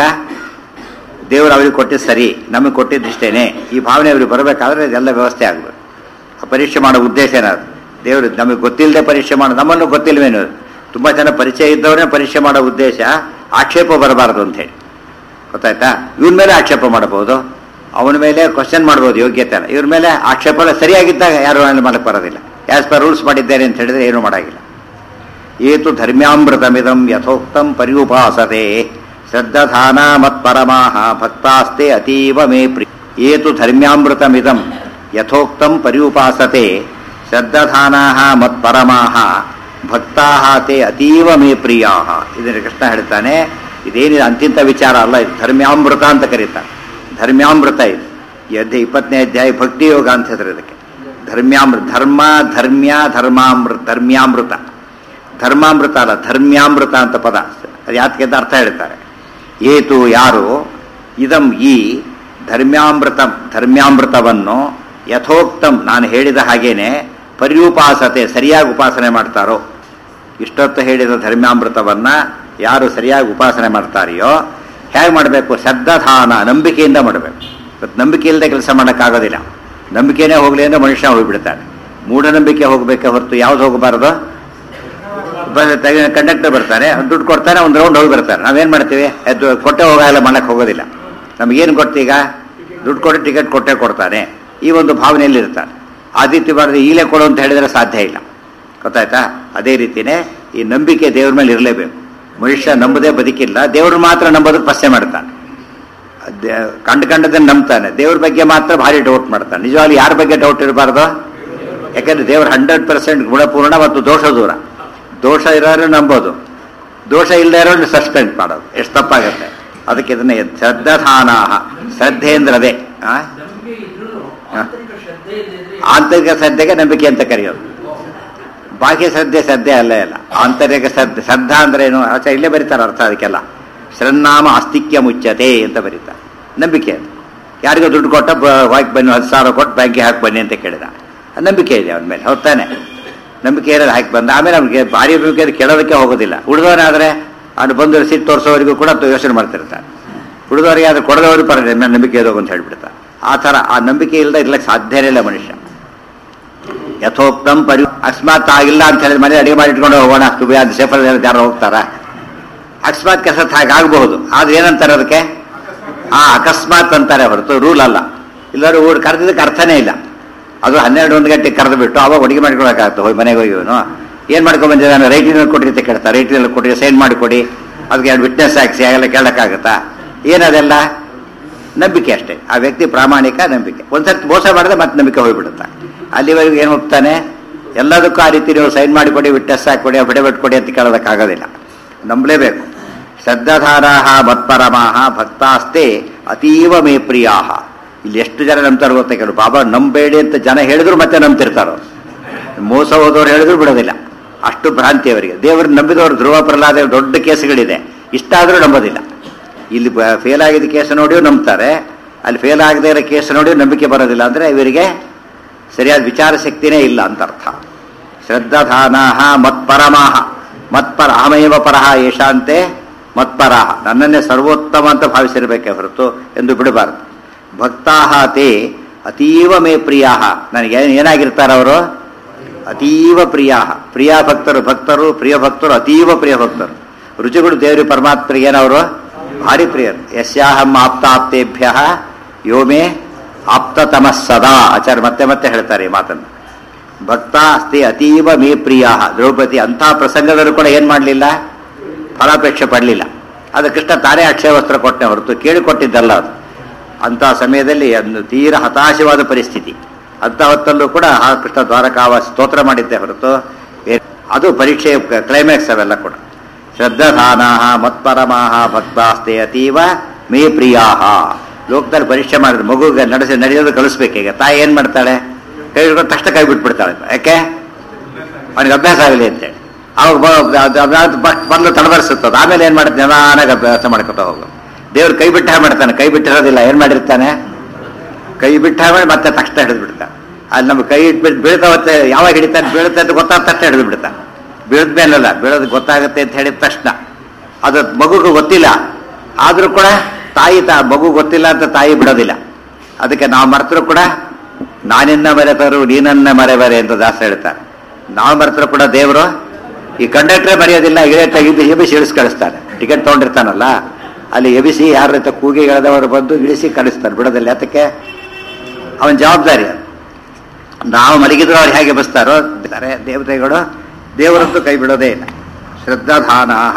S1: ದೇವರು ಅವ್ರಿಗೆ ಕೊಟ್ಟಿದ್ದು ಸರಿ ನಮಗೆ ಕೊಟ್ಟಿದ್ದು ಇಷ್ಟೇನೆ ಈ ಭಾವನೆ ಅವ್ರಿಗೆ ಬರಬೇಕಾದ್ರೆ ಇದೆಲ್ಲ ವ್ಯವಸ್ಥೆ ಆಗಬೇಕು ಆ ಪರೀಕ್ಷೆ ಮಾಡೋ ಉದ್ದೇಶ ಏನಾದ್ರು ದೇವರು ನಮಗೆ ಗೊತ್ತಿಲ್ಲದೆ ಪರೀಕ್ಷೆ ಮಾಡೋ ನಮ್ಮನ್ನು ಗೊತ್ತಿಲ್ವೇನು ತುಂಬ ಜನ ಪರಿಚಯ ಇದ್ದವರೇ ಪರೀಕ್ಷೆ ಮಾಡೋ ಉದ್ದೇಶ ಆಕ್ಷೇಪ ಬರಬಾರದು ಅಂತ ಹೇಳಿ ಗೊತ್ತಾಯ್ತಾ ಇವನ ಮೇಲೆ ಆಕ್ಷೇಪ ಮಾಡಬಹುದು ಅವನ ಮೇಲೆ ಕ್ವಶನ್ ಮಾಡ್ಬೋದು ಯೋಗ್ಯತೆ ಅಲ್ಲ ಇವ್ರ ಮೇಲೆ ಆಕ್ಷೇಪ ಎಲ್ಲ ಸರಿಯಾಗಿದ್ದಾಗ ಯಾರು ಮಾಡಕ್ಕೆ ಬರೋದಿಲ್ಲ ಆಸ್ ಪರ್ ರೂಲ್ಸ್ ಮಾಡಿದ್ದೇನೆ ಅಂತ ಹೇಳಿದ್ರೆ ಏನು ಮಾಡಾಗಿಲ್ಲ ಏತು ಧರ್ಮ್ಯಾಮೃತಮಿದಂ ಯಥೋಕ್ತಂ ಪರ್ಯುಪಾಸತೆ ಶ್ರದ್ಧಾನ ಮತ್ಪರಮಾಹ ಭಕ್ತಾಸ್ತೆ ಅತೀವ ಮೇ ಪ್ರಿ ಏತು ಧರ್ಮ್ಯಾಮೃತಮಿದಂ ಯಥೋಕ್ತಂ ಪರ್ಯುಪಾಸತೆ ಶ್ರದ್ಧಾನಾ ಮತ್ಪರಮಾಹ ಭಕ್ತಾ ತೇ ಅತೀವ ಮೇ ಪ್ರಿಯಾ ಇದನ್ನು ಕೃಷ್ಣ ಹೇಳ್ತಾನೆ ಇದೇನಿದೆ ಅಂತಿಂತ ವಿಚಾರ ಅಲ್ಲ ಇದು ಧರ್ಮ್ಯಾಮೃತ ಅಂತ ಕರೀತಾರೆ ಧರ್ಮ್ಯಾಮೃತ ಇದು ಈ ಅಧ್ಯಾಯ ಇಪ್ಪತ್ತನೇ ಅಧ್ಯಾಯ ಭಕ್ತಿ ಯೋಗ ಅಂತ ಹೆಸರು ಇದಕ್ಕೆ ಧರ್ಮ್ಯಾಮೃತ ಧರ್ಮ ಧರ್ಮ್ಯ ಧರ್ಮಾಮೃತ ಧರ್ಮ್ಯಾಮೃತ ಧರ್ಮಾಮೃತ ಅಲ್ಲ ಧರ್ಮ್ಯಾಮೃತ ಅಂತ ಪದ ಅದು ಯಾತಕ್ಕೆ ಅಂತ ಅರ್ಥ ಹೇಳ್ತಾರೆ ಏತು ಯಾರು ಇದಂ ಈ ಧರ್ಮ್ಯಾಮೃತ ಧರ್ಮ್ಯಾಮೃತವನ್ನು ಯಥೋಕ್ತಂ ನಾನು ಹೇಳಿದ ಹಾಗೇನೆ ಪರ್ಯುಪಾಸತೆ ಸರಿಯಾಗಿ ಉಪಾಸನೆ ಮಾಡ್ತಾರೋ ಇಷ್ಟೊತ್ತು ಹೇಳಿದ ಧರ್ಮ್ಯಾಮೃತವನ್ನ ಯಾರು ಸರಿಯಾಗಿ ಉಪಾಸನೆ ಮಾಡ್ತಾರೆಯೋ ಹೇಗೆ ಮಾಡಬೇಕು ಶ್ರದ್ಧಾಧಾನ ನಂಬಿಕೆಯಿಂದ ಮಾಡಬೇಕು ಇವತ್ತು ನಂಬಿಕೆ ಇಲ್ಲದೆ ಕೆಲಸ ಮಾಡೋಕ್ಕಾಗೋದಿಲ್ಲ ನಂಬಿಕೆನೇ ಹೋಗಲಿ ಅಂದ್ರೆ ಮನುಷ್ಯ ಹೋಗಿಬಿಡ್ತಾನೆ ಮೂಢನಂಬಿಕೆ ಹೋಗಬೇಕೆ ಹೊರತು ಯಾವ್ದು ಹೋಗಬಾರದು ಕಂಡಕ್ಟರ್ ಬರ್ತಾನೆ ಅವ್ನು ದುಡ್ಡು ಕೊಡ್ತಾನೆ ಒಂದು ರೌಂಡ್ ಹೋಗಿ ಬರ್ತಾರೆ ನಾವೇನು ಮಾಡ್ತೀವಿ ಅದು ಕೊಟ್ಟೆ ಹೋಗಲ್ಲ ಮಾಡಕ್ಕೆ ಹೋಗೋದಿಲ್ಲ ನಮಗೇನು ಗೊತ್ತೀಗ ದುಡ್ಡು ಕೊಟ್ಟು ಟಿಕೆಟ್ ಕೊಟ್ಟೆ ಕೊಡ್ತಾನೆ ಈ ಒಂದು ಭಾವನೆಯಲ್ಲಿ ಇರ್ತಾನೆ ಆದಿತ್ಯ ಬಾರದೆ ಈಗಲೇ ಕೊಡು ಅಂತ ಹೇಳಿದ್ರೆ ಸಾಧ್ಯ ಇಲ್ಲ ಗೊತ್ತಾಯ್ತಾ ಅದೇ ರೀತಿನೇ ಈ ನಂಬಿಕೆ ದೇವ್ರ ಮೇಲೆ ಇರಲೇಬೇಕು ಮನುಷ್ಯ ನಂಬದೇ ಬದುಕಿಲ್ಲ ದೇವ್ರು ಮಾತ್ರ ನಂಬೋದಕ್ಕೆ ಪ್ರಶ್ನೆ ಮಾಡ್ತಾನೆ ಅದೇ ಕಂಡು ಕಂಡದನ್ನು ನಂಬ್ತಾನೆ ದೇವ್ರ ಬಗ್ಗೆ ಮಾತ್ರ ಭಾರಿ ಡೌಟ್ ಮಾಡ್ತಾನೆ ನಿಜವಾಗ್ಲೂ ಯಾರ ಬಗ್ಗೆ ಡೌಟ್ ಇರಬಾರ್ದು ಯಾಕಂದ್ರೆ ದೇವ್ರ ಹಂಡ್ರೆಡ್ ಪರ್ಸೆಂಟ್ ಗುಣಪೂರ್ಣ ಮತ್ತು ದೋಷ ದೂರ ದೋಷ ಇರೋರು ನಂಬೋದು ದೋಷ ಇಲ್ಲದೆ ಇರೋರು ಸಸ್ಪೆಂಡ್ ಮಾಡೋದು ಎಷ್ಟು ತಪ್ಪಾಗುತ್ತೆ ಅದಕ್ಕೆ ಇದನ್ನ ಶ್ರದ್ಧಾನಾಹ ಶ್ರದ್ಧೆ ಅಂದ್ರೆ ಅದೇ ಆ?
S2: ನಂಬಿಕೆ ಇದ್ರೂ
S1: ಹಾ.
S2: ಆಂತರಿಕ ಶ್ರದ್ಧೆ ಇಲ್ಲದಿದ್ರೆ
S1: ಆಂತರಿಕ ಶ್ರದ್ಧೆಗೆ ನಂಬಿಕೆ ಅಂತ ಕರೆಯೋದು ಬಾಹ್ಯ ಶ್ರದ್ಧೆ ಶ್ರದ್ಧೆ ಅಲ್ಲೇ ಅಲ್ಲ ಆಂತರಿಕ ಶ್ರದ್ಧೆ ಶ್ರದ್ಧಾ ಅಂದ್ರೆ ಏನು ಆಚೆ ಇಲ್ಲೇ ಬರೀತಾರೆ ಅರ್ಥ ಅದಕ್ಕೆಲ್ಲ ಶ್ರನ್ನಾಮ ಆಸ್ತಿಕ್ಯ ಮುಚ್ಚತೆ ಅಂತ ಬರೀತಾರೆ ನಂಬಿಕೆ ಅದು ಯಾರಿಗೋ ದುಡ್ಡು ಕೊಟ್ಟ ಹಾಕಿ ಬನ್ನಿ ಹತ್ತು ಸಾವಿರ ಕೊಟ್ಟು ಬ್ಯಾಂಕಿಗೆ ಹಾಕಿ ಬನ್ನಿ ಅಂತ ಕೇಳಿದ ಆ ನಂಬಿಕೆ ಇದೆ ಅವನ ಮೇಲೆ ಹೊತ್ತಾನೆ ನಂಬಿಕೆ ಇರೋದು ಹಾಕಿ ಬಂದ ಆಮೇಲೆ ನಮಗೆ ಭಾರಿ ನಂಬಿಕೆ ಕೇಳೋದಕ್ಕೆ ಹೋಗೋದಿಲ್ಲ ಉಳಿದವನಾದ್ರೆ ಅವ್ನು ಬಂದು ಸಿಟ್ಟು ತೋರಿಸೋವರೆಗೂ ಕೂಡ ತ- ಯೋಚನೆ ಮಾಡ್ತಿರ್ತಾನೆ ಉಳಿದವರಿಗೆ ಆದ್ರೆ ಕೊಡದವರು ಪರದೆ ನನ್ನ ನಂಬಿಕೆ ಇರೋದು ಅಂತ ಹೇಳ್ಬಿಡ್ತಾರೆ ಆ ಥರ ಆ ನಂಬಿಕೆ ಇಲ್ಲದೆ ಇರ್ಲಿಕ್ಕೆ ಸಾಧ್ಯನೇ ಇಲ್ಲ ಮನುಷ್ಯ ಯಥೋಕ್ತಂ ಪರಿ ಅಕಸ್ಮಾತ್ ಆಗಿಲ್ಲ ಅಂತ ಹೇಳಿದ್ರೆ ಮನೆ ಅಡಿಗೆ ಮಾಡಿ ಇಟ್ಕೊಂಡು ಹೋಗೋಣ ಸುಬಿ ಅಂತ ಸೇಫರ್ ಯಾರು ಹೋಗ್ತಾರ ಅಕಸ್ಮಾತ್ ಕೆಲಸ ಹಾಗಾಗಬಹುದು ಆದ್ರೆ ಏನಂತಾರೆ ಅದಕ್ಕೆ ಆ ಅಕಸ್ಮಾತ್ ಅಂತಾರೆ ಹೊರತು ರೂಲ್ ಅಲ್ಲ ಇಲ್ಲರೂ ಊರು ಕರೆದಿದ್ದಕ್ಕೆ ಅರ್ಥನೇ ಇಲ್ಲ ಅದು ಹನ್ನೆರಡು ಒಂದು ಗಂಟೆಗೆ ಕರೆದು ಬಿಟ್ಟು ಅವಾಗ ಅಡಿಗೆ ಮಾಡ್ಕೊಳಕ್ಕಾಗ್ತದೆ ಹೋಗಿ ಮನೆಗೆ ಹೋಗಿ ಇವನು ಏನು ಮಾಡ್ಕೊಂಡ್ ಬಂದಿದ್ದಾನೆ ರೈಟಿನಲ್ಲಿ ಕೊಡ್ರಿ ಅಂತ ಕೇಳ್ತಾರೆ ರೈಟಿನಲ್ಲಿ ಕೊಡಿ ಸೈನ್ ಮಾಡಿ ಕೊಡಿ ಅದಕ್ಕೆ ಎರಡು ವಿಟ್ನೆಸ್ ಹಾಕ್ಸಿ ಹಾಗೆಲ್ಲ ಕೇಳಕ್ಕಾಗತ್ತಾ ಏನದೆಲ್ಲ ನಂಬಿಕೆ ಅಷ್ಟೇ ಆ ವ್ಯಕ್ತಿ ಪ್ರಾಮಾಣಿಕ ನಂಬಿಕೆ ಒಂದ್ಸರ್ತಿ ಮೋಸ ಮಾಡಿದ್ರೆ ಮತ್ತೆ ನಂಬಿಕೆ ಹೋಗ್ಬಿಡುತ್ತೆ ಅಲ್ಲಿವರೆಗೂ ಏನು ಹೋಗ್ತಾನೆ ಎಲ್ಲದಕ್ಕೂ ಆ ರೀತಿ ನೀವು ಸೈನ್ ಮಾಡಿಕೊಡಿ ವಿಟ್ನೆಸ್ ಹಾಕೊಡಿ ಅಫಿಡವಿಟ್ ಕೊಡಿ ಅಂತ ಕೇಳೋದಕ್ಕಾಗೋದಿಲ್ಲ ನಂಬಲೇಬೇಕು ಶ್ರದ್ಧಾಧಾರಾಹ ಮತ್ಪರಮಾಹ ಭಕ್ತಾಸ್ತೆ ಅತೀವ ಮೇ ಪ್ರಿಯಾಹ ಇಲ್ಲಿ ಎಷ್ಟು ಜನ ನಂಬ್ತಾರೆ ಗೊತ್ತಾ ಕೆಲವು ಬಾಬಾ ನಂಬೇಡಿ ಅಂತ ಜನ ಹೇಳಿದ್ರು ಮತ್ತೆ ನಂಬ್ತಿರ್ತಾರೋ ಮೋಸ ಹೋದವ್ರು ಹೇಳಿದ್ರು ಬಿಡೋದಿಲ್ಲ ಅಷ್ಟು ಭ್ರಾಂತಿ ಅವರಿಗೆ ದೇವರು ನಂಬಿದವರು ಧ್ರುವ ಪ್ರಹ್ಲಾದ ದೊಡ್ಡ ಕೇಸುಗಳಿದೆ ಇಷ್ಟ ಆದರೂ ನಂಬೋದಿಲ್ಲ ಇಲ್ಲಿ ಫೇಲ್ ಆಗಿದ್ದ ಕೇಸು ನೋಡಿಯೂ ನಂಬ್ತಾರೆ ಅಲ್ಲಿ ಫೇಲ್ ಆಗದೇ ಇರೋ ಕೇಸು ನೋಡಿಯೂ ನಂಬಿಕೆ ಬರೋದಿಲ್ಲ ಅಂದರೆ ಇವರಿಗೆ ಸರಿಯಾದ ವಿಚಾರ ಶಕ್ತಿನೇ ಇಲ್ಲ ಅಂತ ಅರ್ಥ ಶ್ರದ್ಧಾಧಾನಾಹ ಮತ್ಪರಮಾಹ ಮತ್ಪರ ಅಹಮೇವ ಪರಹ ಯಶಾಂತೆ ಮತ್ಪರಾಹ ನನ್ನನ್ನೇ ಸರ್ವೋತ್ತಮ ಅಂತ ಭಾವಿಸಿರ್ಬೇಕೆ ಹೊರತು ಎಂದು ಬಿಡಬಾರದು ಭಕ್ತಾಹ ತೇ ಅತೀವ ಮೇ ಪ್ರಿಯಾಹ ನನಗೆ ಏನ್- ಏನಾಗಿರ್ತಾರೆ ಅವರು ಅತೀವ ಪ್ರಿಯಾಹ ಪ್ರಿಯ ಭಕ್ತರು ಭಕ್ತರು ಪ್ರಿಯ ಭಕ್ತರು ಅತೀವ ಪ್ರಿಯ ಭಕ್ತರು ರುಚಿಗಳು ದೇವರಿ ಪರಮಾತ್ಮರಿಗೆ ಏನವರು ಭಾರಿ ಪ್ರಿಯರು ಯಸ್ಯಾಹಂ ಆಪ್ತಾಪ್ತೇಭ್ಯ ಯೋಮೇ ಆಪ್ತತಮಃ ಸದಾ ಆಚಾರ್ಯ ಮತ್ತೆ ಮತ್ತೆ ಹೇಳ್ತಾರೆ ಈ ಮಾತನ್ನು ಭಕ್ತ ಅಸ್ತಿ ಅತೀವ ಮೇ ಪ್ರಿಯ ದ್ರೌಪದಿ ಅಂಥ ಪ್ರಸಂಗದಲ್ಲೂ ಕೂಡ ಏನ್ ಮಾಡಲಿಲ್ಲ ಫಲಾಪೇಕ್ಷೆ ಪಡಲಿಲ್ಲ ಅದು ಕೃಷ್ಣ ತಾನೇ ಅಕ್ಷಯ ವಸ್ತ್ರ ಕೊಟ್ಟೆ ಹೊರತು ಕೇಳಿಕೊಟ್ಟಿದ್ದಲ್ಲ ಅದು ಅಂಥ ಸಮಯದಲ್ಲಿ ಒಂದು ತೀರ ಹತಾಶವಾದ ಪರಿಸ್ಥಿತಿ ಅಂಥ ಹೊತ್ತಲ್ಲೂ ಕೂಡ ಆ ಕೃಷ್ಣ ದ್ವಾರಕಾವ ಸ್ತೋತ್ರ ಮಾಡಿದ್ದೆ ಹೊರತು ಬೇರೆ- ಅದು ಪರೀಕ್ಷೆ ಕ್ಲೈಮ್ಯಾಕ್ಸ್ ಅವೆಲ್ಲ ಕೂಡ ಶ್ರದ್ಧಾನಾಹ ಮತ್ಪರಮಾಹ ಭಕ್ತಾಸ್ತೆ ಅತೀವ ಮೇ ಪ್ರಿಯಾಹ ಲೋಕದಲ್ಲಿ ಪರೀಕ್ಷೆ ಮಾಡಿದ್ರೆ ಮಗುಗೆ ನಡೆಸಿ ನಡೆಯೋದು ಕಲಿಸ್ಬೇಕೀಗ ತಾಯಿ ಏನ್ ಮಾಡ್ತಾಳೆ ಕೈ ಹಿಡ್ಕೊಂಡು ತಕ್ಷಣ ಕೈ ಬಿಟ್ಬಿಡ್ತಾಳೆ ಯಾಕೆ ಅವನಿಗೆ ಅಭ್ಯಾಸ ಆಗಲಿ ಅಂತೇಳಿ ಅವಾಗ ಬಂದು ತಡಬರಿಸುತ್ತದೆ ಆಮೇಲೆ ಏನ್ ಮಾಡುತ್ತೆ ನಿಧಾನಾಗಿ ಅಭ್ಯಾಸ ಮಾಡ್ಕೊತಾ ಹೋಗು ದೇವ್ರು ಕೈ ಬಿಟ್ಟ ಮಾಡ್ತಾನೆ ಕೈ ಬಿಟ್ಟಿರೋದಿಲ್ಲ ಏನ್ ಮಾಡಿರ್ತಾನೆ ಕೈ ಬಿಟ್ಟ ಮಾಡಿ ಮತ್ತೆ ತಕ್ಷಣ ಹಿಡಿದು ಬಿಡ್ತಾನೆ ಅಲ್ಲಿ ನಮ್ಗೆ ಕೈ ಇಟ್ಬಿಟ್ಟು ಬೀಳ್ತಾ ಹೊತ್ತೆ ಯಾವಾಗ ಹಿಡಿತಾನೆ ಬೀಳುತ್ತೆ ಅಂತ ಗೊತ್ತಾದ ತಕ್ಷಣ ಹಿಡಿದು ಬಿಡ್ತಾನೆ ಬೀಳದ ಮೇಲಲ್ಲ ಬೀಳೋದು ಗೊತ್ತಾಗುತ್ತೆ ಅಂತ ಹೇಳಿದ ತಕ್ಷಣ ಅದು ಮಗುಗೂ ಗೊತ್ತಿಲ್ಲ ಆದ್ರೂ ಕೂಡ ತಾಯಿ ತಾ ಮಗು ಗೊತ್ತಿಲ್ಲ ಅಂತ ತಾಯಿ ಬಿಡೋದಿಲ್ಲ ಅದಕ್ಕೆ ನಾವು ಮರೆತರೂ ಕೂಡ ನಾನಿನ್ನ ಮರೆತರು ನೀನನ್ನ ಮರೆಬರೆ ಅಂತ ದಾಸ ಹೇಳ್ತಾರೆ ನಾವು ಮರೆತರೂ ಕೂಡ ದೇವರು ಈ ಕಂಡಕ್ಟ್ರೇ ಮರೆಯೋದಿಲ್ಲ ಇಳಿಯತ್ತ ಇದ್ದು ಎಬಿಸಿ ಇಳಿಸಿ ಕಳಿಸ್ತಾನೆ ಟಿಕೆಟ್ ತೊಗೊಂಡಿರ್ತಾನಲ್ಲ ಅಲ್ಲಿ ಎಬಿಸಿ ಯಾರ ಹತ್ರ ಕೂಗಿ ಎಳೆದವರು ಬಂದು ಇಳಿಸಿ ಕಳಿಸ್ತಾರೆ ಬಿಡೋದಿಲ್ಲ ಅದಕ್ಕೆ ಅವನ ಜವಾಬ್ದಾರಿ ಅದು. ನಾವು ಮಲಗಿದ್ರು ಅವ್ರು ಹೇಗೆ ಬಸ್ತಾರೋ ಇದ್ದಾರೆ ದೇವತೆಗಳು ದೇವರದ್ದು ಕೈ ಬಿಡೋದೇ ಇಲ್ಲ ಶ್ರದ್ಧಾಧಾನಾಹ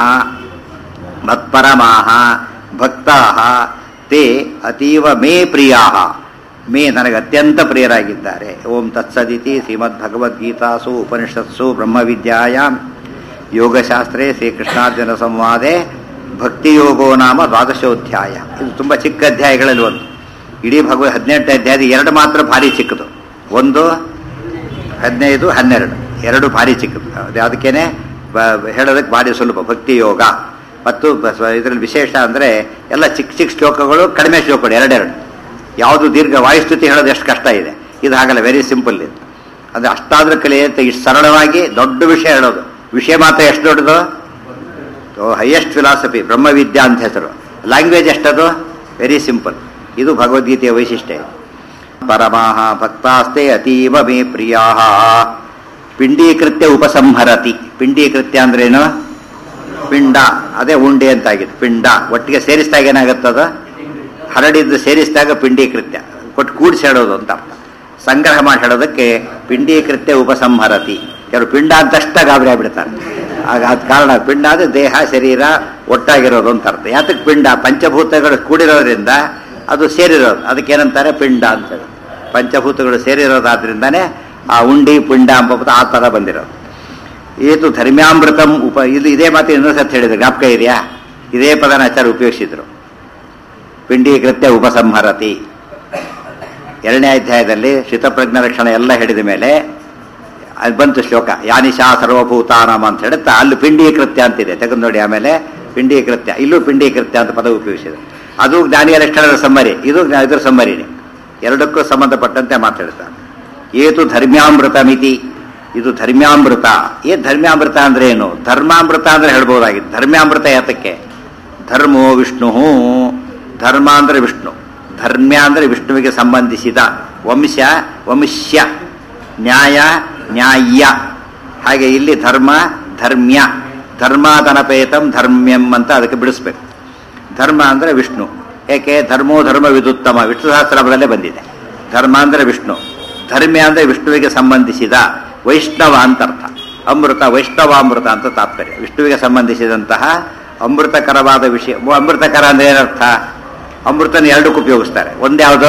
S1: ಮತ್ಪರಮಾಹ ಭಕ್ತಾಹ ತೇ ಅತೀವ ಮೇ ಪ್ರಿಯಾಹ ಮೇ ನನಗೆ ಅತ್ಯಂತ ಪ್ರಿಯರಾಗಿದ್ದಾರೆ ಓಂ ತತ್ಸದಿತಿ ಶ್ರೀಮದ್ ಭಗವದ್ಗೀತಾಸು ಉಪನಿಷತ್ಸು ಬ್ರಹ್ಮವಿದ್ಯಾಯಾಮ್ ಯೋಗಶಾಸ್ತ್ರೇ ಶ್ರೀಕೃಷ್ಣಾರ್ಜುನ ಸಂವಾದೆ ಭಕ್ತಿಯೋಗೋ ನಾಮ ದ್ವಾದಶೋಧ್ಯಾಯ ಇದು ತುಂಬ ಚಿಕ್ಕ ಅಧ್ಯಾಯಗಳಲ್ಲಿ ಒಂದು ಇಡೀ ಭಗವದ್ ಹದಿನೆಂಟು ಅಧ್ಯಾಯದ ಎರಡು ಮಾತ್ರ ಭಾರಿ ಚಿಕ್ಕದು ಒಂದು ಹದಿನೈದು ಹನ್ನೆರಡು ಎರಡು ಭಾರಿ ಚಿಕ್ಕದು ಅದು ಅದಕ್ಕೇನೆ ಬ- ಹೇಳೋದಕ್ಕೆ ಭಾರಿ ಸುಲಭ ಭಕ್ತಿ ಯೋಗ ಮತ್ತು ಇದರಲ್ಲಿ ವಿಶೇಷ ಅಂದರೆ ಎಲ್ಲ ಚಿಕ್ಕ ಚಿಕ್ಕ ಶ್ಲೋಕಗಳು ಕಡಿಮೆ ಶ್ಲೋಕಗಳು ಎರಡೆರಡು ಯಾವುದು ದೀರ್ಘ ವಾಯುಸ್ತುತಿ ಹೇಳೋದು ಎಷ್ಟು ಕಷ್ಟ ಇದೆ ಇದು ಹಾಗಲ್ಲ ವೆರಿ ಸಿಂಪಲ್ ಇದು ಅದು ಅಷ್ಟಾದ್ರೂ ಕಲಿಯುತ್ತೆ ಇಷ್ಟು ಸರಳವಾಗಿ ದೊಡ್ಡ ವಿಷಯ ಹೇಳೋದು ವಿಷಯ ಮಾತ್ರ ಎಷ್ಟು ದೊಡ್ಡದು ಹೈಯೆಸ್ಟ್ ಫಿಲಾಸಫಿ ಬ್ರಹ್ಮವಿದ್ಯಾ ಅಂತ ಹೆಸರು ಲ್ಯಾಂಗ್ವೇಜ್ ಎಷ್ಟದು ವೆರಿ ಸಿಂಪಲ್ ಇದು ಭಗವದ್ಗೀತೆಯ ವೈಶಿಷ್ಟ್ಯ ಇದು ಪರಮಾಹ ಭಕ್ತಾಸ್ತೆ ಅತೀವ ಮೇ ಪ್ರಿಯಾ ಪಿಂಡೀಕೃತ್ಯ ಉಪಸಂಹರತಿ ಪಿಂಡೀಕೃತ್ಯ ಅಂದ್ರೇನು ಪಿಂಡ ಅದೇ ಉಂಡೆ ಅಂತಾಗಿದೆ ಪಿಂಡ ಒಟ್ಟಿಗೆ ಸೇರಿಸಿದಾಗ ಏನಾಗುತ್ತದ ಹರಡಿದ್ದು ಸೇರಿಸಿದಾಗ ಪಿಂಡೀಕೃತ್ಯ ಕೊಟ್ಟು ಕೂಡಿಸಿ ಹೇಳೋದು ಅಂತ ಅರ್ಥ ಸಂಗ್ರಹ ಮಾಡಿ ಹೇಳೋದಕ್ಕೆ ಪಿಂಡೀಕೃತ್ಯ ಉಪಸಂಹರತಿ ಕೆಲವು ಪಿಂಡ ಅಂತಷ್ಟ ಗಾಬರಿ ಆಗ್ಬಿಡ್ತಾರೆ ಆಗ ಅದ್ ಕಾರಣ ಪಿಂಡ ಅಂದ್ರೆ ದೇಹ ಶರೀರ ಒಟ್ಟಾಗಿರೋದು ಅಂತ ಅರ್ಥ ಯಾತಕ್ಕೆ ಪಿಂಡ ಪಂಚಭೂತಗಳು ಕೂಡಿರೋದ್ರಿಂದ ಅದು ಸೇರಿರೋದು ಅದಕ್ಕೆ ಏನಂತಾರೆ ಪಿಂಡ ಅಂತ ಹೇಳಿ ಪಂಚಭೂತಗಳು ಸೇರಿರೋದಾದ್ರಿಂದಾನೇ ಆ ಉಂಡಿ ಪಿಂಡ ಅಂಬ ಆ ಥರ ಬಂದಿರೋದು ಏತು ಧರ್ಮ್ಯಾಮೃತಂ ಉಪ ಇದು ಇದೇ ಮಾತು ಇನ್ನೊಂದು ಸತಿ ಹೇಳಿದ್ರು ಜ್ಞಾಪಕ ಇದೆಯಾ ಇದೇ ಪದನ ಆಚಾರ ಉಪಯೋಗಿಸಿದ್ರು ಪಿಂಡೀಕೃತ್ಯ ಉಪಸಂಹರತಿ ಎರಡನೇ ಅಧ್ಯಾಯದಲ್ಲಿ ಶಿತಪ್ರಜ್ಞ ರಕ್ಷಣೆ ಎಲ್ಲ ಹಿಡಿದ ಮೇಲೆ ಅಲ್ಲಿ ಬಂತು ಶ್ಲೋಕ ಯಾನಿಶಾ ಸರ್ವಭೂತಾನಾಮ ಅಂತ ಹೇಳುತ್ತಾ ಅಲ್ಲಿ ಪಿಂಡೀಕೃತ್ಯ ಅಂತಿದೆ ತೆಗೆದು ನೋಡಿ ಆಮೇಲೆ ಪಿಂಡೀಕೃತ್ಯ ಇಲ್ಲೂ ಪಿಂಡೀಕೃತ್ಯ ಅಂತ ಪದ ಉಪಯೋಗಿಸಿದೆ ಅದು ಜ್ಞಾನಿಯ ಲಕ್ಷಣದ ಸಮ್ಮರಿ ಇದು ಜ್ಞಾ- ಇದ್ರ ಸಮ್ಮರಿನೇ ಎರಡಕ್ಕೂ ಸಂಬಂಧಪಟ್ಟಂತೆ ಮಾತಾಡ್ತಾನೆ ಏತು ಧರ್ಮ್ಯಾಮೃತ ಮಿತಿ ಇದು ಧರ್ಮ್ಯಾಮೃತ ಏನ್ ಧರ್ಮ್ಯಾಮೃತ ಅಂದ್ರೆ ಏನು ಧರ್ಮಾಮೃತ ಅಂದ್ರೆ ಹೇಳ್ಬೋದಾಗಿತ್ತು ಧರ್ಮ್ಯಾಮೃತ ಯಾತಕ್ಕೆ ಧರ್ಮೋ ವಿಷ್ಣು ಧರ್ಮ ಅಂದ್ರೆ ವಿಷ್ಣು ಧರ್ಮ್ಯ ಅಂದ್ರೆ ವಿಷ್ಣುವಿಗೆ ಸಂಬಂಧಿಸಿದ ವಂಶ ವಂಶ್ಯ ನ್ಯಾಯ ನ್ಯಾಯ ಹಾಗೆ ಇಲ್ಲಿ ಧರ್ಮ ಧರ್ಮ್ಯ ಧರ್ಮಾದನಪೇತಂ ಧರ್ಮ್ಯಂ ಅಂತ ಅದಕ್ಕೆ ಬಿಡಿಸ್ಬೇಕು ಧರ್ಮ ಅಂದ್ರೆ ವಿಷ್ಣು ಏಕೆ ಧರ್ಮೋ ಧರ್ಮ ವಿದುತ್ತಮ ವಿಷ್ಣು ಸಹಸ್ರನಾಮದಲ್ಲೇ ಬಂದಿದೆ ಧರ್ಮ ಅಂದ್ರೆ ವಿಷ್ಣು ಧರ್ಮ್ಯ ಅಂದ್ರೆ ವಿಷ್ಣುವಿಗೆ ಸಂಬಂಧಿಸಿದ ವೈಷ್ಣವ ಅಂತ ಅರ್ಥ ಅಮೃತ ವೈಷ್ಣವಾಮೃತ ಅಂತ ತಾತ್ಪರ್ಯ ವಿಷ್ಣುವಿಗೆ ಸಂಬಂಧಿಸಿದಂತಹ ಅಮೃತಕರವಾದ ವಿಷಯ ಅಮೃತಕರ ಅಂದ್ರೆ ಏನರ್ಥ ಅಮೃತನ ಎರಡಕ್ಕೂ ಉಪಯೋಗಿಸ್ತಾರೆ ಒಂದ್ಯಾವುದು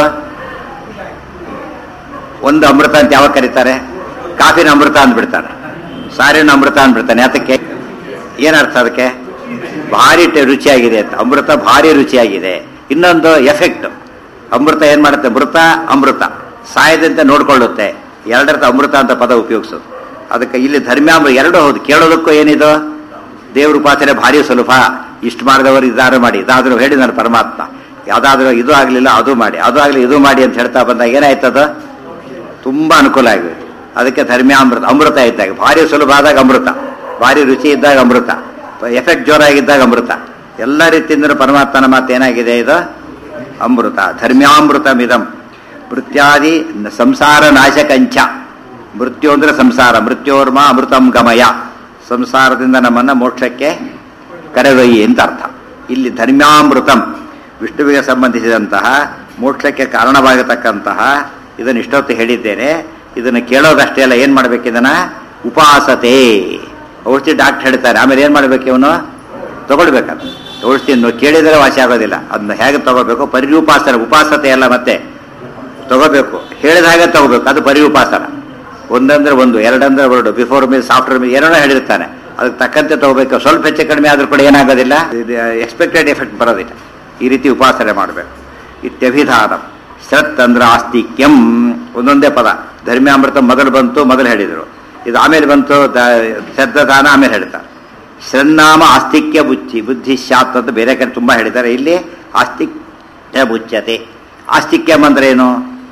S1: ಒಂದು ಅಮೃತ ಅಂತ ಯಾವಾಗ ಕರೀತಾರೆ ಕಾಫಿನ ಅಮೃತ ಅಂದ್ಬಿಡ್ತಾನೆ ಸಾರಿನ ಅಮೃತ ಅಂದ್ಬಿಡ್ತಾನೆ ಯಾತಕ್ಕೆ ಏನರ್ಥ ಅದಕ್ಕೆ ಭಾರಿ ಟೆ- ರುಚಿಯಾಗಿದೆ ಅಂತ ಅಮೃತ ಭಾರಿ ರುಚಿಯಾಗಿದೆ ಇನ್ನೊಂದು ಎಫೆಕ್ಟ್ ಅಮೃತ ಏನ್ ಮಾಡುತ್ತೆ ಮೃತ ಅಮೃತ ಸಾಯದಂತೆ ನೋಡ್ಕೊಳ್ಳುತ್ತೆ ಎರಡರ್ಥ ಅಮೃತ ಅಂತ ಪದ ಉಪಯೋಗಿಸೋದು ಅದಕ್ಕೆ ಇಲ್ಲಿ ಧರ್ಮ್ಯಾಮೃತ ಎರಡು ಹೌದು ಕೇಳೋದಕ್ಕೂ ಏನಿದು ದೇವ್ರ ಉಪಾಸನೆ ಭಾರಿ ಸುಲಭ ಇಷ್ಟು ಮಾಡಿದವರು ಇದಾರು ಮಾಡಿ ಇದಾದ್ರೂ ಹೇಳಿ ನಾನು ಪರಮಾತ್ಮ ಯಾವ್ದಾದ್ರೂ ಇದು ಆಗ್ಲಿಲ್ಲ ಅದು ಮಾಡಿ ಅದು ಆಗ್ಲಿ ಇದು ಮಾಡಿ ಅಂತ ಹೇಳ್ತಾ ಬಂದಾಗ ಏನಾಯ್ತದ ತುಂಬಾ ಅನುಕೂಲ ಆಗಿದೆ ಅದಕ್ಕೆ ಧರ್ಮ್ಯಾಮೃತ ಅಮೃತ ಇದ್ದಾಗ ಭಾರಿ ಸುಲಭ ಆದಾಗ ಅಮೃತ ಭಾರಿ ರುಚಿ ಇದ್ದಾಗ ಅಮೃತ ಎಫೆಕ್ಟ್ ಜೋರಾಗಿದ್ದಾಗ ಅಮೃತ ಎಲ್ಲ ರೀತಿಯಿಂದ ಪರಮಾತ್ಮನ ಮಾತು ಏನಾಗಿದೆ ಇದು ಅಮೃತ ಧರ್ಮ್ಯಾಮೃತಮಿದಂ ಮೃತ್ಯಾದಿ ನ- ಸಂಸಾರ ನಾಶಕಂಚ ಮೃತ್ಯು ಅಂದ್ರೆ ಸಂಸಾರ ಮೃತ್ಯೋರ್ಮ ಅಮೃತಂ ಗಮಯ ಸಂಸಾರದಿಂದ ನಮ್ಮನ್ನ ಮೋಕ್ಷಕ್ಕೆ ಕರೆದೊಯ್ಯಿ ಅಂತ ಅರ್ಥ ಇಲ್ಲಿ ಧರ್ಮ್ಯಾಮೃತಂ ವಿಷ್ಣುವಿಗೆ ಸಂಬಂಧಿಸಿದಂತಹ ಮೋಕ್ಷಕ್ಕೆ ಕಾರಣವಾಗತಕ್ಕಂತಹ ಇದನ್ನು ಇಷ್ಟೊತ್ತು ಹೇಳಿದ್ದೇನೆ ಇದನ್ನು ಕೇಳೋದಷ್ಟೇ ಅಲ್ಲ ಏನ್ ಮಾಡ್ಬೇಕು ಇದನ್ನ ಉಪಾಸತೆ ಔಷಧಿ ಡಾಕ್ಟರ್ ಹೇಳ್ತಾರೆ ಆಮೇಲೆ ಏನ್ ಮಾಡ್ಬೇಕು ಇವನು ತಗೊಳ್ಬೇಕಂತ ಔಷಧಿಯನ್ನು ಕೇಳಿದರೆ ವಾಸಿ ಆಗೋದಿಲ್ಲ ಅದನ್ನ ಹೇಗೆ ತಗೋಬೇಕು ಪರಿರೂಪಾಸನ ಉಪಾಸತೆ ಅಲ್ಲ ಮತ್ತೆ ತಗೋಬೇಕು ಹೇಳಿದ ಹಾಗೆ ತಗೋಬೇಕು ಅದು ಪರಿರೂಪಾಸನ ಒಂದಂದ್ರೆ ಒಂದು ಎರಡಂದ್ರೆ ಎರಡು ಬಿಫೋರ್ ಮೀನ್ಸ್ ಆಫ್ಟರ್ ಮೀನ್ಸ್ ಏನೋ ಹೇಳಿರ್ತಾನೆ ಅದಕ್ಕೆ ತಕ್ಕಂತೆ ತಗೋಬೇಕು ಸ್ವಲ್ಪ ಹೆಚ್ಚು ಕಡಿಮೆ ಆದ್ರೂ ಕೂಡ ಏನಾಗೋದಿಲ್ಲ ಎಕ್ಸ್ಪೆಕ್ಟೆಡ್ ಎಫೆಕ್ಟ್ ಬರೋದಿಲ್ಲ ಈ ರೀತಿ ಉಪಾಸನೆ ಮಾಡಬೇಕು ಇತ್ಯಭಿಧಾನ ಶ್ರತ್ ಅಂದ್ರೆ ಆಸ್ತಿಕ್ಯಂ ಒಂದೊಂದೇ ಪದ ಧರ್ಮ್ಯಾಮೃತ ಮೊದಲು ಬಂತು ಮೊದಲು ಹೇಳಿದರು ಇದು ಆಮೇಲೆ ಬಂತು ದ- ಶ್ರದ್ಧಾನ ಆಮೇಲೆ ಹೇಳ್ತಾರೆ ಶ್ರನ್ನಾಮ ಆಸ್ತಿಕ್ಯ ಬುಚ್ಚಿ ಬುದ್ಧಿ ಶಾತ್ ಅಂತ ಬೇರೆ ಕಡೆ ತುಂಬಾ ಹೇಳಿದ್ದಾರೆ ಇಲ್ಲಿ ಆಸ್ತಿಕ್ಯ ಬುಚ್ಯತೆ ಆಸ್ತಿಕ್ಯಂ ಅಂದ್ರೆ ಏನು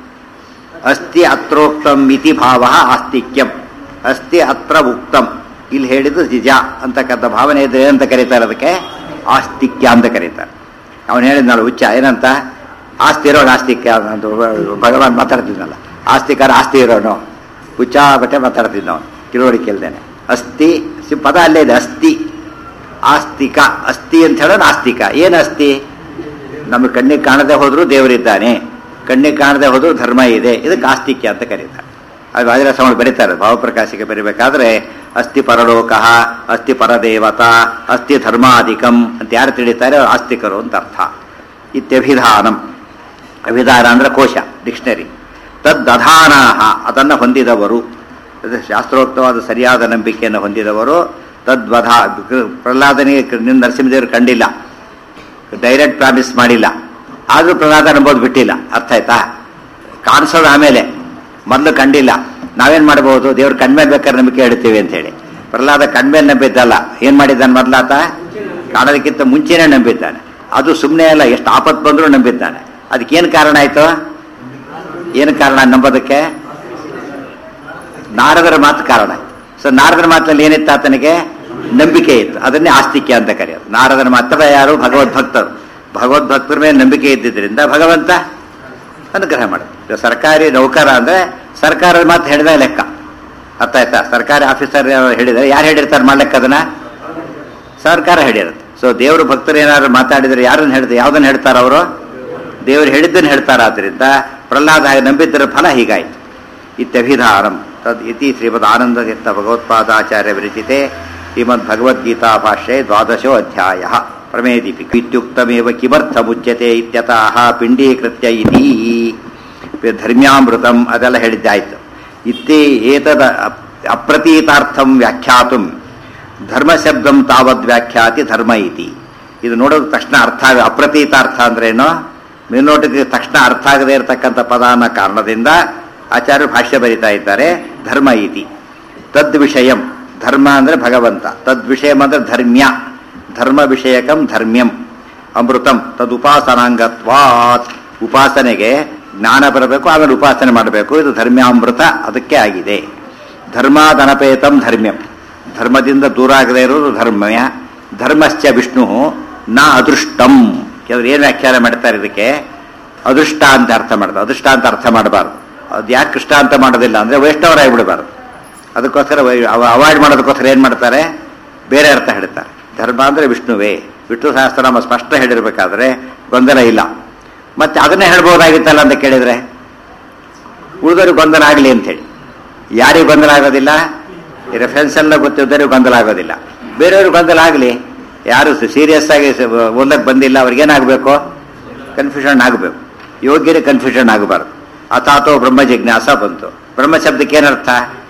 S1: ಅಸ್ತಿ ಅತ್ರೋಕ್ತಂ ಇತಿ ಭಾವ ಆಸ್ತಿಕ್ಯಂ ಅಸ್ತಿ ಅತ್ರ ಉಕ್ತಂ ಇಲ್ಲಿ ಹೇಳಿದ್ದು ನಿಜ ಅಂತಕ್ಕಂಥ ಭಾವನೆ ಇದ್ರೆ ಏನಂತ ಕರೀತಾರೆ ಅದಕ್ಕೆ ಆಸ್ತಿಕ್ಯ ಅಂತ ಕರೀತಾರೆ ಅವನು ಹೇಳಿದ್ನಲ್ಲ ಹುಚ್ಚ ಏನಂತ ಆಸ್ತಿ ಇರೋನು ಆಸ್ತಿಕ್ಯ ಅಂತ ಭಗವಾನ್ ಮಾತಾಡ್ತಿದ್ನಲ್ಲ ಆಸ್ತಿಕಾರ ಆಸ್ತಿ ಇರೋನು ಹುಚ್ಚ ಬಟ್ಟೆ ಮಾತಾಡ್ತಿದ್ದ ಅವನು ತಿಳುವಳಿಕೆ ಇಲ್ದೇನೆ ಅಸ್ತಿ ಸಿ- ಪದ ಅಲ್ಲೇ ಇದೆ ಅಸ್ತಿ ಆಸ್ತಿಕ ಅಸ್ತಿ ಅಂತ ಹೇಳೋದು ಆಸ್ತಿಕ ಏನು ಅಸ್ತಿ ನಮ್ಮ ಕಣ್ಣಿಗೆ ಕಾಣದೆ ಹೋದ್ರು ದೇವರಿದ್ದಾನೆ ಕಣ್ಣಿಗೆ ಕಾಣದೆ ಹೋದ್ರು ಧರ್ಮ ಇದೆ ಇದಕ್ಕೆ ಆಸ್ತಿಕ್ಯ ಅಂತ ಕರೀತಾರೆ ಅದು ವಾದಿರಾಸಗಳು ಬರೀತಾರೆ ಭಾವಪ್ರಕಾಶಿಗೆ ಬರೀಬೇಕಾದ್ರೆ ಅಸ್ಥಿ ಪರಲೋಕ ಅಸ್ಥಿ ಪರದೇವತಾ ಅಸ್ಥಿ ಧರ್ಮಾಧಿಕಂ ಅಂತ ಯಾರು ತಿಳಿತಾರೆ ಅವ್ರು ಆಸ್ತಿಕರು ಅಂತ ಅರ್ಥ ಇತ್ಯಭಿಧಾನಂ ಅಭಿಧಾನ ಅಂದ್ರೆ ಕೋಶ ಡಿಕ್ಷನರಿ ತದ್ದಧಾನಾಹ ಅದನ್ನು ಹೊಂದಿದವರು ಅದು ಶಾಸ್ತ್ರೋಕ್ತವಾದ ಸರಿಯಾದ ನಂಬಿಕೆಯನ್ನು ಹೊಂದಿದವರು ತದ್ವಧ ಪ್ರಹ್ಲಾದನಿಗೆ ನಿನ್ನ ನರಸಿಂಹದೇವರು ಕಂಡಿಲ್ಲ ಡೈರೆಕ್ಟ್ ಪ್ರಾಮಿಸ್ ಮಾಡಿಲ್ಲ ಆದ್ರೂ ಪ್ರಹ್ಲಾದ ನಂಬೋದು ಬಿಟ್ಟಿಲ್ಲ ಅರ್ಥ ಆಯ್ತಾ ಕಾಣಿಸೋದು ಆಮೇಲೆ ಮೊದಲು ಕಂಡಿಲ್ಲ ನಾವೇನ್ ಮಾಡಬಹುದು ದೇವ್ರ ಕಣ್ಮೇಲೆ ಬೇಕಾದ್ರೆ ನಂಬಿಕೆ ಹೇಳ್ತೀವಿ ಅಂತ ಹೇಳಿ ಪ್ರಹ್ಲಾದ ಕಣ್ಮೇಲೆ ನಂಬಿದ್ದಲ್ಲ ಏನ್ ಮಾಡಿದ್ದಾನೆ ಮೊದ್ಲಾತ ಕಾಣೋದಕ್ಕಿಂತ ಮುಂಚೆನೆ ನಂಬಿದ್ದಾನೆ ಅದು ಸುಮ್ಮನೆ ಅಲ್ಲ ಎಷ್ಟು ಆಪತ್ ಬಂದರೂ ನಂಬಿದ್ದಾನೆ ಅದಕ್ಕೇನು ಕಾರಣ ಆಯ್ತು ಏನು ಕಾರಣ ನಂಬೋದಕ್ಕೆ ನಾರದರ ಮಾತು ಕಾರಣ ಸೊ ನಾರದರ ಮಾತಲ್ಲಿ ಏನಿತ್ತು ಆತನಿಗೆ ನಂಬಿಕೆ ಇತ್ತು ಅದನ್ನೇ ಆಸ್ತಿಕ್ಯ ಅಂತ ಕರೆಯೋದು ನಾರದರ ಮಾತ್ರ ಯಾರು ಭಗವದ್ಭಕ್ತರು ಭಗವದ್ಭಕ್ತರ ಮೇಲೆ ನಂಬಿಕೆ ಇದ್ದಿದ್ರಿಂದ ಭಗವಂತ ಅನುಗ್ರಹ ಮಾಡುತ್ತೆ ಸರ್ಕಾರಿ ನೌಕರ ಅಂದ್ರೆ ಸರ್ಕಾರದ ಮಾತು ಹೇಳಿದ ಲೆಕ್ಕ ಅರ್ಥ ಆಯ್ತಾ ಸರ್ಕಾರಿ ಆಫೀಸರ್ ಹೇಳಿದರೆ ಯಾರು ಹೇಳಿರ್ತಾರೆ ಮಾಡ್ಲಿಕ್ಕೆ ಅದನ್ನ ಸರ್ಕಾರ ಹೇಳಿರುತ್ತೆ ಸೊ ದೇವರು ಭಕ್ತರು ಏನಾದ್ರು ಮಾತಾಡಿದ್ರೆ ಯಾರನ್ನ ಹೇಳ್ತಾರೆ ಯಾವ್ದನ್ನ ಹೇಳ್ತಾರ ಅವರು ದೇವರು ಹೇಳಿದ್ದನ್ನು ಹೇಳ್ತಾರ ಆದ್ರಿಂದ ಪ್ರಹ್ಲಾದ ಹಾಗೆ ನಂಬಿದ್ದರ ಫಲ ಹೀಗಾಯ್ತು ಇತ್ಯಭಿಧಾನಂ ತದ್ ಇತಿ ಶ್ರೀಮದ್ ಆನಂದತೀರ್ಥ ಭಗವತ್ಪಾದಾಚಾರ್ಯ ವಿರಚಿತೆ ಶ್ರೀಮದ್ ಭಗವದ್ಗೀತಾ ಭಾಷ್ಯೆ ದ್ವಾದಶೋ ಅಧ್ಯಾಯ ಪ್ರಮೇದೀಪಿಕ ಇತ್ಯುಕ್ತಮೇವ ಕಿಮರ್ಥಮುಚ್ಯತೆ ಇತ್ಯತಃ ಪಿಂಡೀಕೃತ್ಯ ಇತಿ ಧರ್ಮ್ಯಾಮೃತಂ ಅದೆಲ್ಲ ಹೇಳಿದ್ದಾಯ್ತು ಇತ್ತೇ ಏತದ ಅಪ್- ಅಪ್ರತೀತಾರ್ಥಂ ವ್ಯಾಖ್ಯಾತುಂ ಧರ್ಮಶಬ್ದಂ ತಾವದ್ ವ್ಯಾಖ್ಯಾತಿ ಧರ್ಮ ಇತಿ ಇದು ನೋಡೋದ ತಕ್ಷಣ ಅರ್ಥ ಆಗ ಅಪ್ರತೀತಾರ್ಥ ಅಂದ್ರೇನು ಮೇಲ್ನೋಟಕ್ಕೆ ತಕ್ಷಣ ಅರ್ಥ ಆಗದೇ ಇರತಕ್ಕಂಥ ಪದ ಅನ್ನೋ ಕಾರಣದಿಂದ ಆಚಾರ್ಯರು ಭಾಷ್ಯ ಬರಿತಾ ಇದ್ದಾರೆ ಧರ್ಮ ಇತಿ ತದ್ ವಿಷಯಂ ಧರ್ಮ ಅಂದ್ರೆ ಭಗವಂತ ತದ್ ವಿಷಯಂ ಅಂದ್ರೆ ಧರ್ಮ್ಯ ಧರ್ಮ ವಿಷಯಕಂ ಧರ್ಮ್ಯಂ ಅಮೃತಂ ತದ್ ಉಪಾಸನಾಂಗತ್ವಾತ್ ಉಪಾಸನೆಗೆ ಜ್ಞಾನ ಬರಬೇಕು ಆಮೇಲೆ ಉಪಾಸನೆ ಮಾಡಬೇಕು ಇದು ಧರ್ಮ್ಯಾಮೃತ ಅದಕ್ಕೆ ಆಗಿದೆ ಧರ್ಮಾದನಪೇತಂ ಧರ್ಮ್ಯಂ ಧರ್ಮದಿಂದ ದೂರ ಆಗದೆ ಇರೋದು ಧರ್ಮ್ಯ ಧರ್ಮಶ್ಚ ವಿಷ್ಣು ನ ಅದೃಷ್ಟಂ ಕೆಲವರು ಏನು ವ್ಯಾಖ್ಯಾನ ಮಾಡ್ತಾರೆ ಇದಕ್ಕೆ ಅದೃಷ್ಟ ಅಂತ ಅರ್ಥ ಮಾಡ್ತಾರೆ ಅದೃಷ್ಟ ಅಂತ ಅರ್ಥ ಮಾಡಬಾರ್ದು ಅದು ಯಾಕೆ ಕೃಷ್ಣ ಅಂತ ಮಾಡೋದಿಲ್ಲ ಅಂದರೆ ವೈಷ್ಣವರಾಗಿಬಿಡಬಾರ್ದು ಅದಕ್ಕೋಸ್ಕರ ಅವಾಯ್ಡ್ ಮಾಡೋದಕ್ಕೋಸ್ಕರ ಏನು ಮಾಡ್ತಾರೆ ಬೇರೆ ಅರ್ಥ ಹೇಳ್ತಾರೆ ಧರ್ಮ ಅಂದರೆ ವಿಷ್ಣುವೇ ವಿಷ್ಣು ಸಹಸ್ರನಾಮ ಸ್ಪಷ್ಟ ಹೇಳಿರ್ಬೇಕಾದ್ರೆ ಗೊಂದಲ ಇಲ್ಲ ಮತ್ತೆ ಅದನ್ನೇ ಹೇಳ್ಬೋದಾಗಿತ್ತಲ್ಲ ಅಂತ ಕೇಳಿದ್ರೆ ಉಳಿದವ್ರಿಗೆ ಗೊಂದಲ ಆಗಲಿ ಅಂತೇಳಿ ಯಾರಿಗೂ ಗೊಂದಲ ಆಗೋದಿಲ್ಲ ಈ ರೆಫರೆನ್ಸ್ ಎಲ್ಲ ಗೊತ್ತಿದ್ದವ್ರಿಗೆ ಗೊಂದಲ ಆಗೋದಿಲ್ಲ ಬೇರೆಯವ್ರಿಗೆ ಗೊಂದಲ ಆಗಲಿ ಯಾರು ಸೀರಿಯಸ್ ಆಗಿ ಸ- ಓದಕ್ಕೆ ಬಂದಿಲ್ಲ ಅವ್ರಿಗೇನಾಗಬೇಕು ಕನ್ಫ್ಯೂಷನ್ ಆಗಬೇಕು ಯೋಗ್ಯರೇ ಕನ್ಫ್ಯೂಷನ್ ಆಗಬಾರ್ದು ಅಥಾತೋ ಬ್ರಹ್ಮ ಜಿಜ್ಞಾಸ ಬಂತು ಬ್ರಹ್ಮ ಶಬ್ದಕ್ಕೆ ಏನರ್ಥ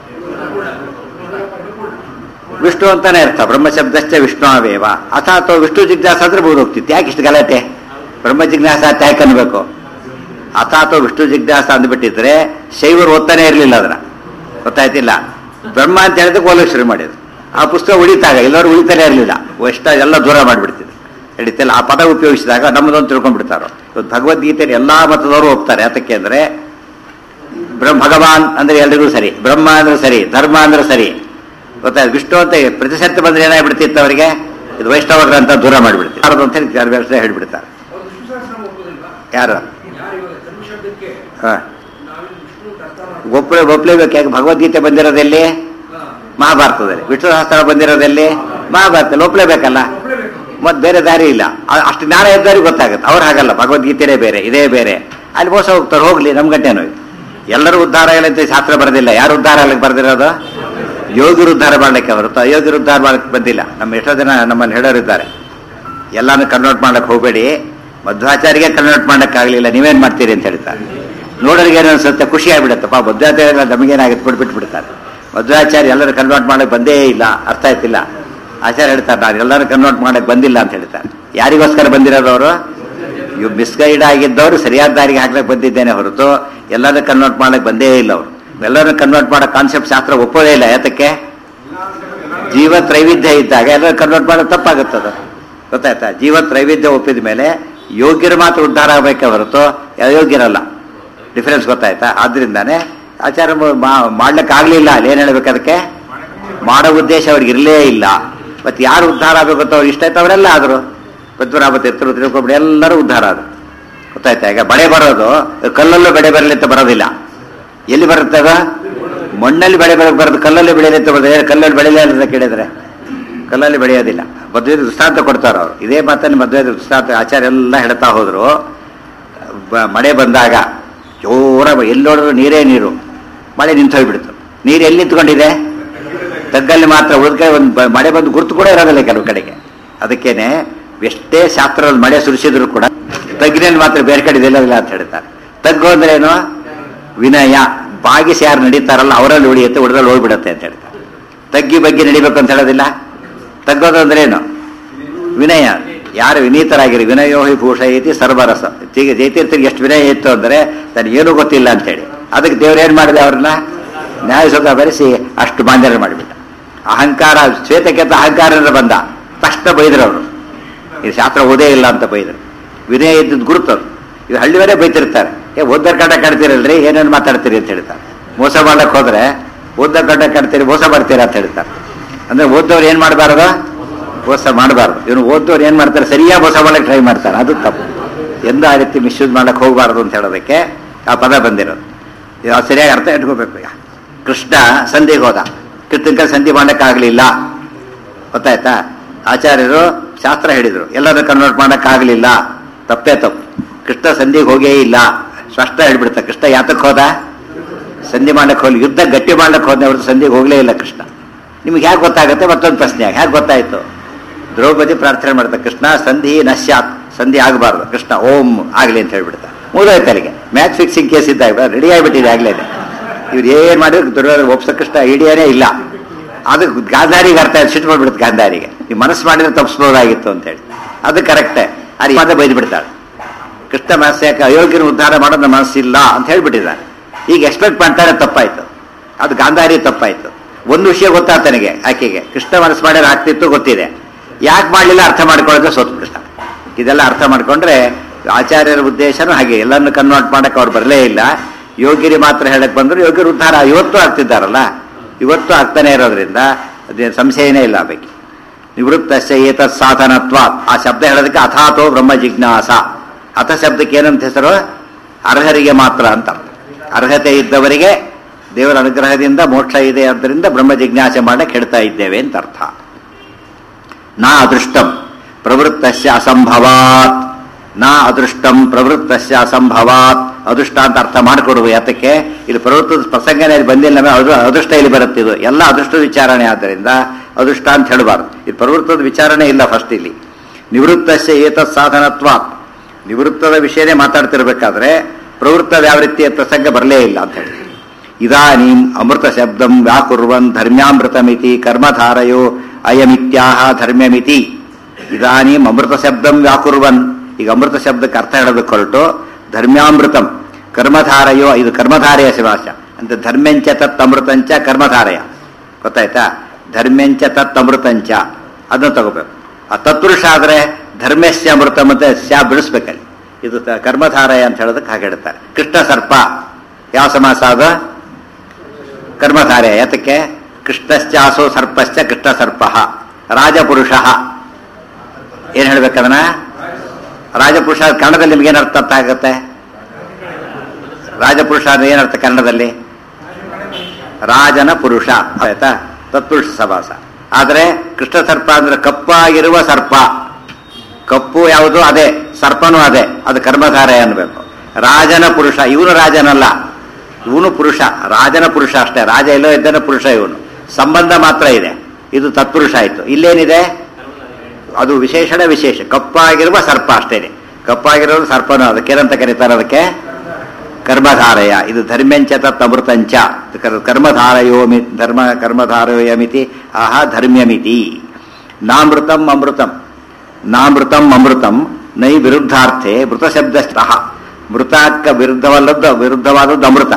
S1: ವಿಷ್ಣು ಅಂತಾನೆ ಅರ್ಥ ಬ್ರಹ್ಮ ಶಬ್ದಶ್ಚ ವಿಷ್ಣು ಅವೇವ ಅಥಾತೋ ವಿಷ್ಣು ಜಿಜ್ಞಾಸ ಅಂದ್ರೆ ಬಹುದು ಹೋಗ್ತಿತ್ತು ಯಾಕೆ ಇಷ್ಟು ಗಲಾಟೆ ಬ್ರಹ್ಮ ಜಿಜ್ಞಾಸ ಅಂತ ಯಾಕೆ ಅನ್ಬೇಕು ಅಥಾತೋ ವಿಷ್ಣು ಜಿಜ್ಞಾಸ ಅಂದ್ಬಿಟ್ಟಿದ್ರೆ ಶೈವರು ಓದ್ತಾನೆ ಇರಲಿಲ್ಲ ಅದನ್ನ ಗೊತ್ತಾಯ್ತಿಲ್ಲ ಬ್ರಹ್ಮ ಅಂತ ಹೇಳಿದಕ್ಕೆ ಓದಕ್ಕೆ ಶುರು ಮಾಡಿದ್ರು ಆ ಪುಸ್ತಕ ಉಳಿತಾಗ ಎಲ್ಲರೂ ಉಳಿತಾನೆ ಇರಲಿಲ್ಲ ಎಷ್ಟ ಎಲ್ಲ ದೂರ ಮಾಡಿಬಿಡ್ತಿದ್ರು ಹಿಡಿತಿಲ್ಲ ಆ ಪದ ಉಪಯೋಗಿಸಿದಾಗ ನಮ್ಮದೊಂದು ತಿಳ್ಕೊಂಡ್ಬಿಡ್ತಾರೋ ಇವತ್ತು ಭಗವದ್ಗೀತೆಯಲ್ಲಿ ಎಲ್ಲಾ ಮತದವರು ಹೋಗ್ತಾರೆ ಯಾತಕ್ಕೆ ಅಂದ್ರೆ ಬ್ರಹ್ಮ ಭಗವಾನ್ ಅಂದ್ರೆ ಎಲ್ರಿಗೂ ಸರಿ ಬ್ರಹ್ಮ ಅಂದ್ರೆ ಸರಿ ಧರ್ಮ ಅಂದ್ರೆ ಸರಿ ಗೊತ್ತಾಯ್ತು ವಿಷ್ಣು ಅಂತ ಪ್ರತಿ ಸರ್ತಿ ಬಂದ್ರೆ ಏನಾಗ್ಬಿಡ್ತಿತ್ತು ಅವರಿಗೆ ಇದು ವೈಷ್ಣವರ ಅಂತ ದೂರ ಮಾಡಿಬಿಡ್ತಾರೆ ಅಂತ ಹೇಳಿ ಯಾರು ಬೇರೆ ಹೇಳ್ಬಿಡ್ತಾರೆ
S2: ಅವ್ರು ವಿಷ್ಣು ಸಹಸ್ರನಾಮ ಒಪ್ಪೋದಿಲ್ವಾ?
S1: ಯಾರು
S2: ಯಾರು ಇವಾಗ ಧರ್ಮ ಶಬ್ದಕ್ಕೆ
S1: ಹಾ
S2: ನಾವಿಲ್ಲಿ ವಿಷ್ಣು ಅಂತ ಅರ್ಥ ಮಾಡ್ತೀವಿ.
S1: ಒಪ್ಪಳೆ ಒಪ್ಲೇಬೇಕು ಯಾಕೆ ಭಗವದ್ಗೀತೆ ಬಂದಿರೋದೆಲ್ಲಿ
S2: ಹಾ.
S1: ಮಹಾಭಾರತದಲ್ಲಿ ವಿಷ್ಣು ಸಹಸ್ರ ಬಂದಿರೋದೆಲ್ಲಿ ಮಹಾಭಾರತದಲ್ಲಿ ಒಪ್ಲೇಬೇಕಲ್ಲ
S2: ಒಪ್ಲೇಬೇಕು.
S1: ಮತ್ತೆ ಬೇರೆ ದಾರಿ ಇಲ್ಲ ಅ- ಅಷ್ಟು ಜ್ಞಾನ ಇದ್ದವ್ರಿಗೆ ಗೊತ್ತಾಗುತ್ತೆ ಅವ್ರು ಹಾಗಲ್ಲ ಭಗವದ್ಗೀತೆನೇ ಬೇರೆ ಇದೇ ಬೇರೆ ಅಲ್ಲಿ ಮೋಸ ಹೋಗ್ತಾರೆ ಹೋಗ್ಲಿ ನಮ್ ಗಂಟೆನೋ ಎಲ್ಲರೂ ಉದ್ಧಾರ ಆಗಲಿ ಅಂತ ಶಾಸ್ತ್ರ ಬರೆದಿಲ್ಲ ಯಾರು ಉದ್ಧಾರ ಆಗಲಿಕ್ಕೆ ಬರ್ದಿರೋದು ಯೋಗಿರು ಉದ್ಧಾರ ಮಾಡ್ಲಿಕ್ಕೆ ಹೊರತು ಅಯೋಗ್ಯರು ಉದ್ಧಾರ ಮಾಡಕ್ಕೆ ಬಂದಿಲ್ಲ ನಮ್ಮ ಎಷ್ಟೋ ಜನ ನಮ್ಮನ್ನು ಹೇಳೋರಿದ್ದಾರೆ ಎಲ್ಲಾನು ಕನ್ವರ್ಟ್ ಮಾಡಕ್ಕೆ ಹೋಗಬೇಡಿ ಮಧ್ವಾಚಾರ್ಯಗೆ ಕನ್ವರ್ಟ್ ಮಾಡಕ್ಕಾಗಲಿಲ್ಲ ನೀವೇನ್ ಮಾಡ್ತೀರಿ ಅಂತ ಹೇಳ್ತಾರೆ ನೋಡೋರಿಗೆ ಏನೋ ಅನ್ಸುತ್ತೆ ಖುಷಿ ಆಗ್ಬಿಡುತ್ತಪ್ಪ ಮಧ್ವಾಚಾರ್ಯ ನಮಗೇನಾಗುತ್ತೆ ಬಿಟ್ಬಿಟ್ಟು ಬಿಡ್ತಾರೆ ಮಧ್ವಾಚಾರ್ಯ ಎಲ್ಲರೂ ಕನ್ವರ್ಟ್ ಮಾಡಕ್ ಬಂದೇ ಇಲ್ಲ ಅರ್ಥ ಆಯ್ತಿಲ್ಲ ಆಚಾರ್ಯ ಹೇಳ್ತಾರೆ ನಾನು ಎಲ್ಲರೂ ಕನ್ವರ್ಟ್ ಮಾಡಕ್ ಬಂದಿಲ್ಲ ಅಂತ ಹೇಳ್ತಾರೆ ಯಾರಿಗೋಸ್ಕರ ಬಂದಿರೋದು ಅವರು ಇವ್ ಮಿಸ್ಗೈಡ್ ಆಗಿದ್ದವರು ಸರಿಯಾದ ದಾರಿಗೆ ಹಾಕ್ಲಿಕ್ಕೆ ಬಂದಿದ್ದೇನೆ ಹೊರತು ಎಲ್ಲರೂ ಕನ್ವರ್ಟ್ ಮಾಡಕ್ ಬಂದೇ ಇಲ್ಲ ಅವರು ಎಲ್ಲರೂ ಕನ್ವರ್ಟ್ ಮಾಡೋ ಕಾನ್ಸೆಪ್ಟ್ ಶಾಸ್ತ್ರ ಒಪ್ಪೋದೇ ಇಲ್ಲ ಯಾತಕ್ಕೆ ಜೀವ ತ್ರೈವಿಧ್ಯ ಇದ್ದಾಗ ಎಲ್ಲರೂ ಕನ್ವರ್ಟ್ ಮಾಡೋದು ತಪ್ಪಾಗುತ್ತದ ಗೊತ್ತಾಯ್ತಾ ಜೀವ ತ್ರೈವಿಧ್ಯ ಒಪ್ಪಿದ ಮೇಲೆ ಯೋಗ್ಯರು ಮಾತ್ರ ಉದ್ಧಾರ ಆಗಬೇಕೆ ಹೊರತು ಅಯೋಗ್ಯರಲ್ಲ ಡಿಫರೆನ್ಸ್ ಗೊತ್ತಾಯ್ತಾ ಆದ್ರಿಂದಾನೆ ಆಚಾರ ಮಾಡ್ಲಿಕ್ಕೆ ಆಗ್ಲಿಲ್ಲ ಅಲ್ಲಿ ಏನ್ ಹೇಳ್ಬೇಕು ಅದಕ್ಕೆ ಮಾಡೋ ಉದ್ದೇಶ ಅವ್ರಿಗೆ ಇರಲೇ ಇಲ್ಲ ಮತ್ತೆ ಯಾರು ಉದ್ಧಾರ ಆಗಬೇಕು ಅಂತ ಅವ್ರಿಗೆ ಇಷ್ಟ ಆಯ್ತು ಅವರೆಲ್ಲ ಆದ್ರು ಪದ್ಮನಾಭ ತೀರ್ಥರು ತಿಳ್ಕೊಬಿಡಿ ಎಲ್ಲರೂ ಉದ್ಧಾರ ಆದ್ರು ಗೊತ್ತಾಯ್ತಾ ಈಗ ಬಳೆ ಬರೋದು ಕಲ್ಲಲ್ಲೂ ಬೆಳೆ ಬರಲಿ ಅಂತ ಬರೋದಿಲ್ಲ ಎಲ್ಲಿ ಬರುತ್ತೆ ಅದು ಮಣ್ಣಲ್ಲಿ ಬೆಳೆ ಬರಕ್ ಬರೋದು ಕಲ್ಲಲ್ಲಿ ಬೆಳೆಯಲಿ ಅಂತ ಬರೋದು ಏ, ಕಲ್ಲಲ್ಲಿ ಬೆಳೆಯಲ್ಲ ಅಂತ ಕೇಳಿದ್ರೆ ಕಲ್ಲಲ್ಲಿ ಬೆಳೆಯೋದಿಲ್ಲ ಮದುವೆ ದೃಷ್ಟಾಂತ ಕೊಡ್ತಾರ ಅವ್ರು ಇದೇ ಮಾತನ್ನು ಮದುವೆ ದೃಷ್ಟಾಂತ ಆಚಾರ್ಯ ಎಲ್ಲ ಹೇಳ್ತಾ ಹೋದ್ರು ಬ- ಮಳೆ ಬಂದಾಗ ಜೋರ ಎಲ್ಲಿ ನೋಡಿದ್ರು ನೀರೇ ನೀರು ಮಳೆ ನಿಂತು ಹೋಗ್ಬಿಡ್ತು ನೀರು ಎಲ್ಲಿ ನಿಂತ್ಕೊಂಡಿದೆ ತಗ್ಗಲ್ಲಿ ಮಾತ್ರ ಉಳಿದ ಕಡೆ ಒಂದು ಬ- ಮಳೆ ಬಂದು ಗುರುತು ಕೂಡ ಇರೋದಿಲ್ಲ ಕೆಲವು ಕಡೆಗೆ ಅದಕ್ಕೇನೆ ಎಷ್ಟೇ ಶಾಸ್ತ್ರದಲ್ಲಿ ಮಳೆ ಸುರಿಸಿದ್ರು ಕೂಡ ತಗ್ಗಿನಲ್ಲಿ ಮಾತ್ರ ಬೇರೆ ಕಡೆ ಇದಿಲ್ಲ ಅಂತ ಹೇಳ್ತಾರೆ ತಗ್ಗು ಅಂದ್ರೆ ಏನು ವಿನಯ ಬಾಗಿಸಿ ಯಾರು ನಡೀತಾರಲ್ಲ ಅವರಲ್ಲಿ ಉಳಿಯುತ್ತೆ ಉಳಿದಲ್ಲಿ ಹೋಗ್ಬಿಡುತ್ತೆ ಅಂತ ಹೇಳ್ತಾರೆ ತಗ್ಗಿ ಬಗ್ಗೆ ನಡಿಬೇಕು ಅಂತ ಹೇಳೋದಿಲ್ಲ ತಗ್ಗೋದು ಅಂದ್ರೆ ಏನು ವಿನಯ ಯಾರು ವಿನೀತರಾಗಿರಿ ವಿನಯೋ ಹಿ ಭೂಷ ಐತಿ ಸರ್ವರಸ ಹೀಗೆ ಜೈತೀರ್ಥರಿಗೆ ಎಷ್ಟು ವಿನಯ ಇತ್ತು ಅಂದ್ರೆ ನನಗೇನು ಗೊತ್ತಿಲ್ಲ ಅಂತೇಳಿ ಅದಕ್ಕೆ ದೇವ್ರು ಏನ್ ಮಾಡಿದೆ ಅವ್ರನ್ನ ನ್ಯಾಯಸುಖ ಬರೆಸಿ ಅಷ್ಟು ಮಾನ್ಯರ ಮಾಡಿಬಿಟ್ಟ ಅಹಂಕಾರ ಶ್ವೇತಕ್ಕೆಂತ ಅಹಂಕಾರ ಬಂದ ತಕ್ಷಣ ಬೈದ್ರು ಅವರು ಈ ಶಾಸ್ತ್ರ ಓದೇ ಇಲ್ಲ ಅಂತ ಬೈದ್ರು ವಿನಯ ಇದ್ದದ್ದು ಗುರುತದು ಇವು ಹಳ್ಳಿವರೇ ಬೈತಿರ್ತಾರೆ ಏ ಓದ್ದರ ಕಡೆ ಕಟ್ತೀರಲ್ರಿ ಏನೇನು ಮಾತಾಡ್ತೀರಿ ಅಂತ ಹೇಳ್ತಾರೆ ಮೋಸ ಮಾಡಕ್ ಹೋದ್ರೆ ಓದ್ದ ಕಡೆ ಕಟ್ತೀರಿ ಮೋಸ ಮಾಡ್ತೀರಾ ಅಂತ ಹೇಳ್ತಾರೆ ಅಂದ್ರೆ ಓದ್ದವ್ರು ಏನ್ ಮಾಡಬಾರ್ದು ಮೋಸ ಮಾಡಬಾರ್ದು ಇವನು ಓದ್ದವ್ರು ಏನ್ ಮಾಡ್ತಾರೆ ಸರಿಯಾಗಿ ಮೋಸ ಮಾಡಕ್ ಟ್ರೈ ಮಾಡ್ತಾರೆ ಅದು ತಪ್ಪು ಎಂದ ಆ ರೀತಿ ಮಿಸ್ಯೂಸ್ ಮಾಡಕ್ ಹೋಗಬಾರ್ದು ಅಂತ ಹೇಳೋದಕ್ಕೆ ಆ ಪದ ಬಂದಿರೋದು ಇದು ಅದು ಸರಿಯಾಗಿ ಅರ್ಥ ಇಟ್ಕೋಬೇಕು ಈಗ ಕೃಷ್ಣ ಸಂಧಿಗೆ ಹೋದ ಕೃತಂಕ ಸಂಧಿ ಮಾಡಕ್ಕಾಗ್ಲಿಲ್ಲ ಗೊತ್ತಾಯ್ತಾ ಆಚಾರ್ಯರು ಶಾಸ್ತ್ರ ಹೇಳಿದ್ರು ಎಲ್ಲರೂ ಕನ್ವರ್ಟ್ ಮಾಡಕ್ಕಾಗ್ಲಿಲ್ಲ ತಪ್ಪೇ ತಪ್ಪು ಕೃಷ್ಣ ಸಂಧಿಗೆ ಹೋಗೇ ಇಲ್ಲ ಸ್ಪಷ್ಟ ಹೇಳ್ಬಿಡ್ತ ಕೃಷ್ಣ ಯಾತಕ್ಕೆ ಹೋದ ಸಂಧಿ ಮಾಡಕ್ ಹೋಗ್ಲಿ ಯುದ್ಧ ಗಟ್ಟಿ ಮಾಡಕ್ ಹೋದ ಅವ್ರದ್ದು ಸಂಧಿಗೆ ಹೋಗ್ಲೇ ಇಲ್ಲ ಕೃಷ್ಣ ನಿಮ್ಗೆ ಹೇಗೆ ಗೊತ್ತಾಗುತ್ತೆ ಮತ್ತೊಂದು ಪ್ರಶ್ನೆ ಹೇಗೆ ಗೊತ್ತಾಯ್ತು ದ್ರೌಪದಿ ಪ್ರಾರ್ಥನೆ ಮಾಡ್ತಾ ಕೃಷ್ಣ ಸಂಧಿ ನಶ್ಯಾತ್ ಸಂಧಿ ಆಗಬಾರ್ದು ಕೃಷ್ಣ ಓಂ ಆಗ್ಲಿ ಅಂತ ಹೇಳ್ಬಿಡ್ತಾ ಮುಗಿದೋಯ್ತು ಅಲ್ಲಿಗೆ ಮ್ಯಾಚ್ ಫಿಕ್ಸಿಂಗ್ ಕೇಸ್ ಇದ್ದಾಗ ರೆಡಿ ಆಗಿಬಿಟ್ಟಿದೆ ಆಗ್ಲೇ ಇವ್ರು ಏನ್ ಮಾಡಿದ್ರು ದುರ್ಯೋಧನ ಒಪ್ಸ ಕೃಷ್ಣ ಐಡಿಯಾನೇ ಇಲ್ಲ ಅದು ಗಾಂಧಾರಿಗೆ ಅರ್ಥ ಆಯ್ತು, ಸಿಟ್ಟು ಮಾಡ್ಬಿಡುತ್ತೆ ಗಾಂಧಾರಿಗೆ ನೀವು ಮನಸ್ಸು ಮಾಡಿದ್ರೆ ತಪ್ಪಿಸ್ಬೋದಾಗಿತ್ತು ಅಂತ ಹೇಳಿ ಅದು ಕರೆಕ್ಟೇ ಅದು ಮತ್ತೆ ಬೈದು ಬಿಡ್ತಾಳೆ ಕೃಷ್ಣ ಮನಸ್ಸು ಯಾಕೆ ಅಯೋಗ್ಯನ ಉದ್ಧಾರ ಮಾಡೋದು ಮನಸ್ಸಿಲ್ಲ ಅಂತ ಹೇಳ್ಬಿಟ್ಟಿದ್ದಾನೆ ಈಗ ಎಕ್ಸ್ಪೆಕ್ಟ್ ಮಾಡ್ತಾರೆ ತಪ್ಪಾಯ್ತು ಅದು ಗಾಂಧಾರಿ ತಪ್ಪಾಯ್ತು ಒಂದು ವಿಷಯ ಗೊತ್ತಾಗ್ತ ನನಗೆ ಆಕೆಗೆ ಕೃಷ್ಣ ಮನಸ್ಸು ಮಾಡಿದ್ರೆ ಆಗ್ತಿತ್ತು ಗೊತ್ತಿದೆ ಯಾಕೆ ಮಾಡಲಿಲ್ಲ ಅರ್ಥ ಮಾಡ್ಕೊಳ್ಳೋದು ಸೋತ್ ಬಿಡ್ತಾನೆ ಇದೆಲ್ಲ ಅರ್ಥ ಮಾಡ್ಕೊಂಡ್ರೆ ಆಚಾರ್ಯರ ಉದ್ದೇಶನೂ ಹಾಗೆ ಎಲ್ಲರನ್ನು ಕನ್ವರ್ಟ್ ಮಾಡಕ್ಕೆ ಅವ್ರು ಬರಲೇ ಇಲ್ಲ ಯೋಗ್ಯರಿ ಮಾತ್ರ ಹೇಳಕ್ ಬಂದ್ರು ಯೋಗ್ಯರು ಉದ್ಧಾರ ಇವತ್ತು ಆಗ್ತಿದ್ದಾರಲ್ಲ ಇವತ್ತು ಆಗ್ತಾನೆ ಇರೋದ್ರಿಂದ ಅದೇ ಸಂಶಯನೇ ಇಲ್ಲ ಆ ಬಗ್ಗೆ ನಿವೃತ್ತಸ್ಯ ಏತತ್ ಸಾಧನತ್ವ ಆ ಶಬ್ದ ಹೇಳೋದಕ್ಕೆ ಅಥಾತೋ ಬ್ರಹ್ಮ ಜಿಜ್ಞಾಸ ಅಥ ಶಬ್ದಕ್ಕೆ ಏನಂತ ಹೆಸರು ಅರ್ಹರಿಗೆ ಮಾತ್ರ ಅಂತ ಅರ್ಥ. ಅರ್ಹತೆ ಇದ್ದವರಿಗೆ ದೇವರ ಅನುಗ್ರಹದಿಂದ ಮೋಕ್ಷ ಇದೆ ಆದ್ದರಿಂದ ಬ್ರಹ್ಮ ಜಿಜ್ಞಾಸೆ ಮಾಡಕ್ಕೆ ಹೇಳ್ತಾ ಇದ್ದೇವೆ ಅಂತ ಅರ್ಥ ನಾ ಅದೃಷ್ಟಂ ಪ್ರವೃತ್ತಸ್ಯ ಅಸಂಭವಾತ್ ನಾ ಅದೃಷ್ಟಂ ಪ್ರವೃತ್ತಸ್ಯ ಅಸಂಭವಾತ್ ಅದೃಷ್ಟ ಅಂತ ಅರ್ಥ ಮಾಡಿಕೊಡುವ ಯಾತಕ್ಕೆ ಇಲ್ಲಿ ಪ್ರವೃತ್ತದ ಪ್ರಸಂಗನೇ ಇಲ್ಲಿ ಬಂದಿಲ್ಲ ಅಂದ್ರೆ ಅದು ಅದೃಷ್ಟ ಇಲ್ಲಿ ಬರುತ್ತೆ ಇದು ಎಲ್ಲ ಅದೃಷ್ಟದ ವಿಚಾರಣೆ ಆದ್ದರಿಂದ ಅದೃಷ್ಟ ಅಂತ ಹೇಳಬಾರ್ದು ಇದು ಪ್ರವೃತ್ತದ ವಿಚಾರಣೆ ಇಲ್ಲ ಫಸ್ಟ್ ಇಲ್ಲಿ ನಿವೃತ್ತಸ್ಯ ಏತತ್ ಸಾಧನತ್ವ ನಿವೃತ್ತದ ವಿಷಯನೇ ಮಾತಾಡ್ತಿರ್ಬೇಕಾದ್ರೆ ಪ್ರವೃತ್ತದ ಯಾವ ರೀತಿಯ ಪ್ರಸಂಗ ಬರಲೇ ಇಲ್ಲ ಅಂತ ಹೇಳಿ ಇದಾನೀಂ ಅಮೃತ ಶಬ್ದಂ ವ್ಯಾಕುರ್ವನ್ ಧರ್ಮ್ಯಾಮೃತಮಿತಿ ಕರ್ಮಧಾರಯೋ ಅಯಮಿತ್ಯಾಹ ಧರ್ಮ್ಯಮಿತಿ ಇದಾನೀಂ ಅಮೃತ ಶಬ್ದಂ ವ್ಯಾಕುರ್ವನ್ ಈಗ ಅಮೃತ ಶಬ್ದಕ್ಕೆ ಅರ್ಥ ಹೇಳೋದಕ್ಕೆ ಹೊರಟು ಧರ್ಮ್ಯಾಮೃತಂ ಕರ್ಮಧಾರಯೋ ಇದು ಕರ್ಮಧಾರೆಯ ಶಿವಾಸ ಅಂತ ಧರ್ಮೆಂಚ ತತ್ ಅಮೃತಂಚ ಕರ್ಮಧಾರಯ ಗೊತ್ತಾಯ್ತಾ ಧರ್ಮೆಂಚ ತತ್ ಅಮೃತಂಚ ಅದನ್ನ ತಗೋಬೇಕು ಆ ತತ್ಪುರುಷ ಆದ್ರೆ ಧರ್ಮಸ್ಯ ಅಮೃತ ಮತ್ತೆ ಸ್ಯಾ ಬಿಡಿಸ್ಬೇಕಲ್ಲಿ ಇದು ತ- ಕರ್ಮಧಾರಯ ಅಂತ ಹೇಳೋದಕ್ಕೆ ಹಾಗೆ ಹೇಳ್ತಾರೆ ಕೃಷ್ಣ ಸರ್ಪ ಯಾವ ಸಮಾಸ ಅದು ಕರ್ಮಧಾರೆ ಯಾತಕ್ಕೆ ಕೃಷ್ಣಶ್ಚಾಸೋ ಸರ್ಪಶ್ಚ ಕೃಷ್ಣ ಸರ್ಪ ರಾಜಪುರುಷ ಏನ್ ಹೇಳ್ಬೇಕದನ್ನ ರಾಜಪುರುಷ ಕನ್ನಡದಲ್ಲಿ ನಿಮ್ಗೆ ಏನರ್ಥ ಅರ್ಥ ಆಗುತ್ತೆ ರಾಜಪುರುಷ ಅಂದ್ರೆ ಏನರ್ಥ ಕನ್ನಡದಲ್ಲಿ ರಾಜನ ಪುರುಷ ಆಯ್ತಾ ತತ್ಪುರುಷ ಸಮಾಸ ಆದ್ರೆ ಕೃಷ್ಣ ಸರ್ಪ ಅಂದ್ರೆ ಕಪ್ಪಾಗಿರುವ ಸರ್ಪ ಕಪ್ಪು ಯಾವುದು ಅದೇ ಸರ್ಪನೂ ಅದೇ ಅದು ಕರ್ಮಧಾರೆ ಅನ್ಬೇಕು ರಾಜನ ಪುರುಷ ಇವನು ರಾಜನಲ್ಲ ಇವನು ಪುರುಷ ರಾಜನ ಪುರುಷ ಅಷ್ಟೇ ರಾಜ ಎಲ್ಲೋ ಇದ್ದಾನೆ ಪುರುಷ ಇವನು ಸಂಬಂಧ ಮಾತ್ರ ಇದೆ ಇದು ತತ್ಪುರುಷ ಆಯ್ತು ಇಲ್ಲೇನಿದೆ ಅದು ವಿಶೇಷಣ ವಿಶೇಷ ಕಪ್ಪಾಗಿರುವ ಸರ್ಪ ಅಷ್ಟೇನೆ ಕಪ್ಪಾಗಿರೋದು ಸರ್ಪನು ಅದಕ್ಕೇನಂತ ಕರೀತಾರೆ ಅದಕ್ಕೆ ಕರ್ಮಧಾರಯ ಇದು ಧರ್ಮ್ಯಂಚ ತತ್ ಅಮೃತಂಚ ಇದು ಕರ್- ಕರ್ಮಧಾರಯೋ ಮಿ ಧರ್ಮ ಕರ್ಮಧಾರಯೋಯಮಿತಿ ಆಹಾ ಧರ್ಮ್ಯಮಿತಿ ನಾಮೃತಂ ಅಮೃತಂ ನಾಮೃತಂ ಅಮೃತಂ ನೈ ವಿರುದ್ಧಾರ್ಥೆ ಮೃತ ಶಬ್ದಸ್ಥಃ ಮೃತಕ್ಕ ವಿರುದ್ಧವಲ್ಲದ್ದು ವಿರುದ್ಧವಾದದ್ದು ಅಮೃತ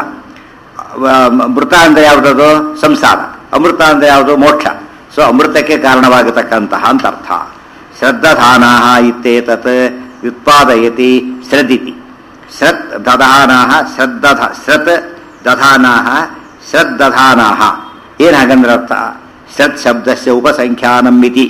S1: ವ- ಮೃತ ಅಂದ್ರೆ ಯಾವುದದು ಸಂಸಾರ ಅಮೃತ ಅಂದ್ರೆ ಯಾವುದು ಮೋಕ್ಷ ಸೊ ಅಮೃತಕ್ಕೆ ಕಾರಣವಾಗತಕ್ಕಂತಹ ಅಂತ ಅರ್ಥ ಶ್ರದ್ಧಾನ ಇತ್ತೇತತ್ ವ್ಯುತ್ಪಾದಯತಿ ಶ್ರದಿತಿ ಶ್ರತ್ ದಧಾನಾಹ ಶ್ರದ್ಧಧ ಶ್ರತ್ ದಧಾನಾಹ ಶ್ರದ್ದಧಾನಾಹ ಏನ್ ಹಾಗಂದ್ರೆ ಅರ್ಥ ಶ್ರತ್ ಶಬ್ದಸ್ಯ ಉಪಸಂಖ್ಯಾನಂ ಇತಿ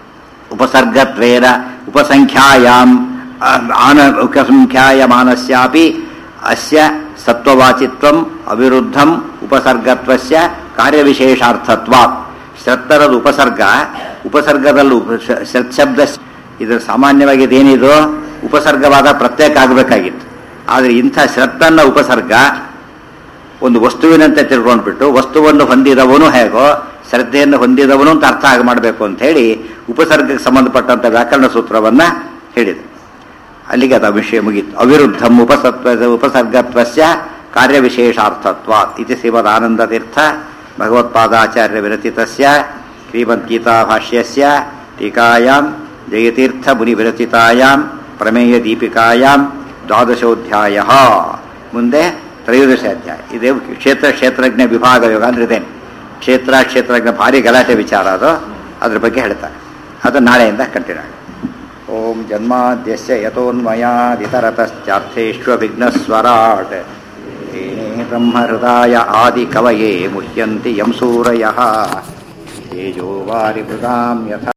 S1: ಉಪಸರ್ಗತ್ವೇನ ಉಪಸಂಖ್ಯಾಯಾಮ್ ಆ- ಆನ ಉಪಸಂಖ್ಯಾಯಮಾನಸ್ಯಾಪಿ ಅಸ್ಯ ಸತ್ವವಾಚಿತ್ವಂ ಅವಿರುದ್ಧಂ ಉಪಸರ್ಗತ್ವಸ್ಯ ಕಾರ್ಯವಿಶೇಷಾರ್ಥತ್ವಾತ್ ಶ್ರತ್ತರದ ಉಪಸರ್ಗ ಉಪಸರ್ಗದಲ್ಲಿ ಉಪ- ಶ- ಶ್ರತ್ ಶಬ್ದ ಇದು ಸಾಮಾನ್ಯವಾಗಿ ಇದೇನಿದು ಉಪಸರ್ಗವಾದ ಪ್ರತ್ಯೇಕ ಆಗಬೇಕಾಗಿತ್ತು ಆದರೆ ಇಂಥ ಶ್ರತ್ತನ್ನ ಉಪಸರ್ಗ ಒಂದು ವಸ್ತುವಿನಂತೆ ತಿಳ್ಕೊಂಡ್ಬಿಟ್ಟು ವಸ್ತುವನ್ನು ಹೊಂದಿದವನು ಹೇಗೋ ಶ್ರದ್ಧೆಯನ್ನು ಹೊಂದಿದವನು ಅಂತ ಅರ್ಥ ಆಗಿ ಮಾಡಬೇಕು ಅಂತ ಹೇಳಿ ಉಪಸರ್ಗಕ್ಕೆ ಸಂಬಂಧಪಟ್ಟಂತ ವ್ಯಾಕರಣ ಸೂತ್ರವನ್ನ ಹೇಳಿದೆ ಅಲ್ಲಿಗೆ ಅದು ವಿಷಯ ಮುಗೀತು ಅವಿರುದ್ಧಂ ಉಪಸತ್ವ ಉಪಸರ್ಗತ್ವಸ್ಯ ಕಾರ್ಯವಿಶೇಷಾರ್ಥತ್ವ ಇತಿ ಶ್ರೀಮದಾನಂದ ತೀರ್ಥ ಭಗವತ್ಪಾದಾಚಾರ್ಯ ವಿರಚಿತಸ್ಯ ಶ್ರೀಮದ್ಗೀತಾ ಭಾಷ್ಯಸ್ಯ ಟೀಕಾಯಾಂ ಜಯತೀರ್ಥ ಮುನಿ ವಿರಚಿತಾಯಾಂ ಪ್ರಮೇಯ ದೀಪಿಕಾಯಾಂ ದ್ವಾದಶೋಧ್ಯಾಯ ಮುಂದೆ ತ್ರಯೋದಶ ಅಧ್ಯಾಯ ಇದೇ ಕ್ಷೇತ್ರ ಕ್ಷೇತ್ರಜ್ಞ ವಿಭಾಗ ಯೋಗ ಅಂದ್ರೆ ಇದೇನೆ ಕ್ಷೇತ್ರ ಕ್ಷೇತ್ರಜ್ಞ ಭಾರಿ ಗಲಾಟೆ ವಿಚಾರ ಅದು ಅದ್ರ ಬಗ್ಗೆ ಹೇಳ್ತಾರೆ ಅದು ನಾಳೆಯಿಂದ ಕಂಟಿನ್ಯೂ ಆಗುತ್ತೆ ಓಂ ಜನ್ಮಾದ್ಯಸ್ಯ ಯತೋನ್ಮಯಾದಿತರತಶ್ಚಾರ್ಥೇಷ್ವವಿಘ್ನಸ್ವರಾಟ್ ಏನೇ ಬ್ರಹ್ಮಹೃದಾಯ ಆದಿಕವಯೇ ಮುಹ್ಯಂತಿ ಯಂ ಸೂರಯಃ ತೇಜೋ ವಾರಿಮೃಗಾಂ ಯಥಾ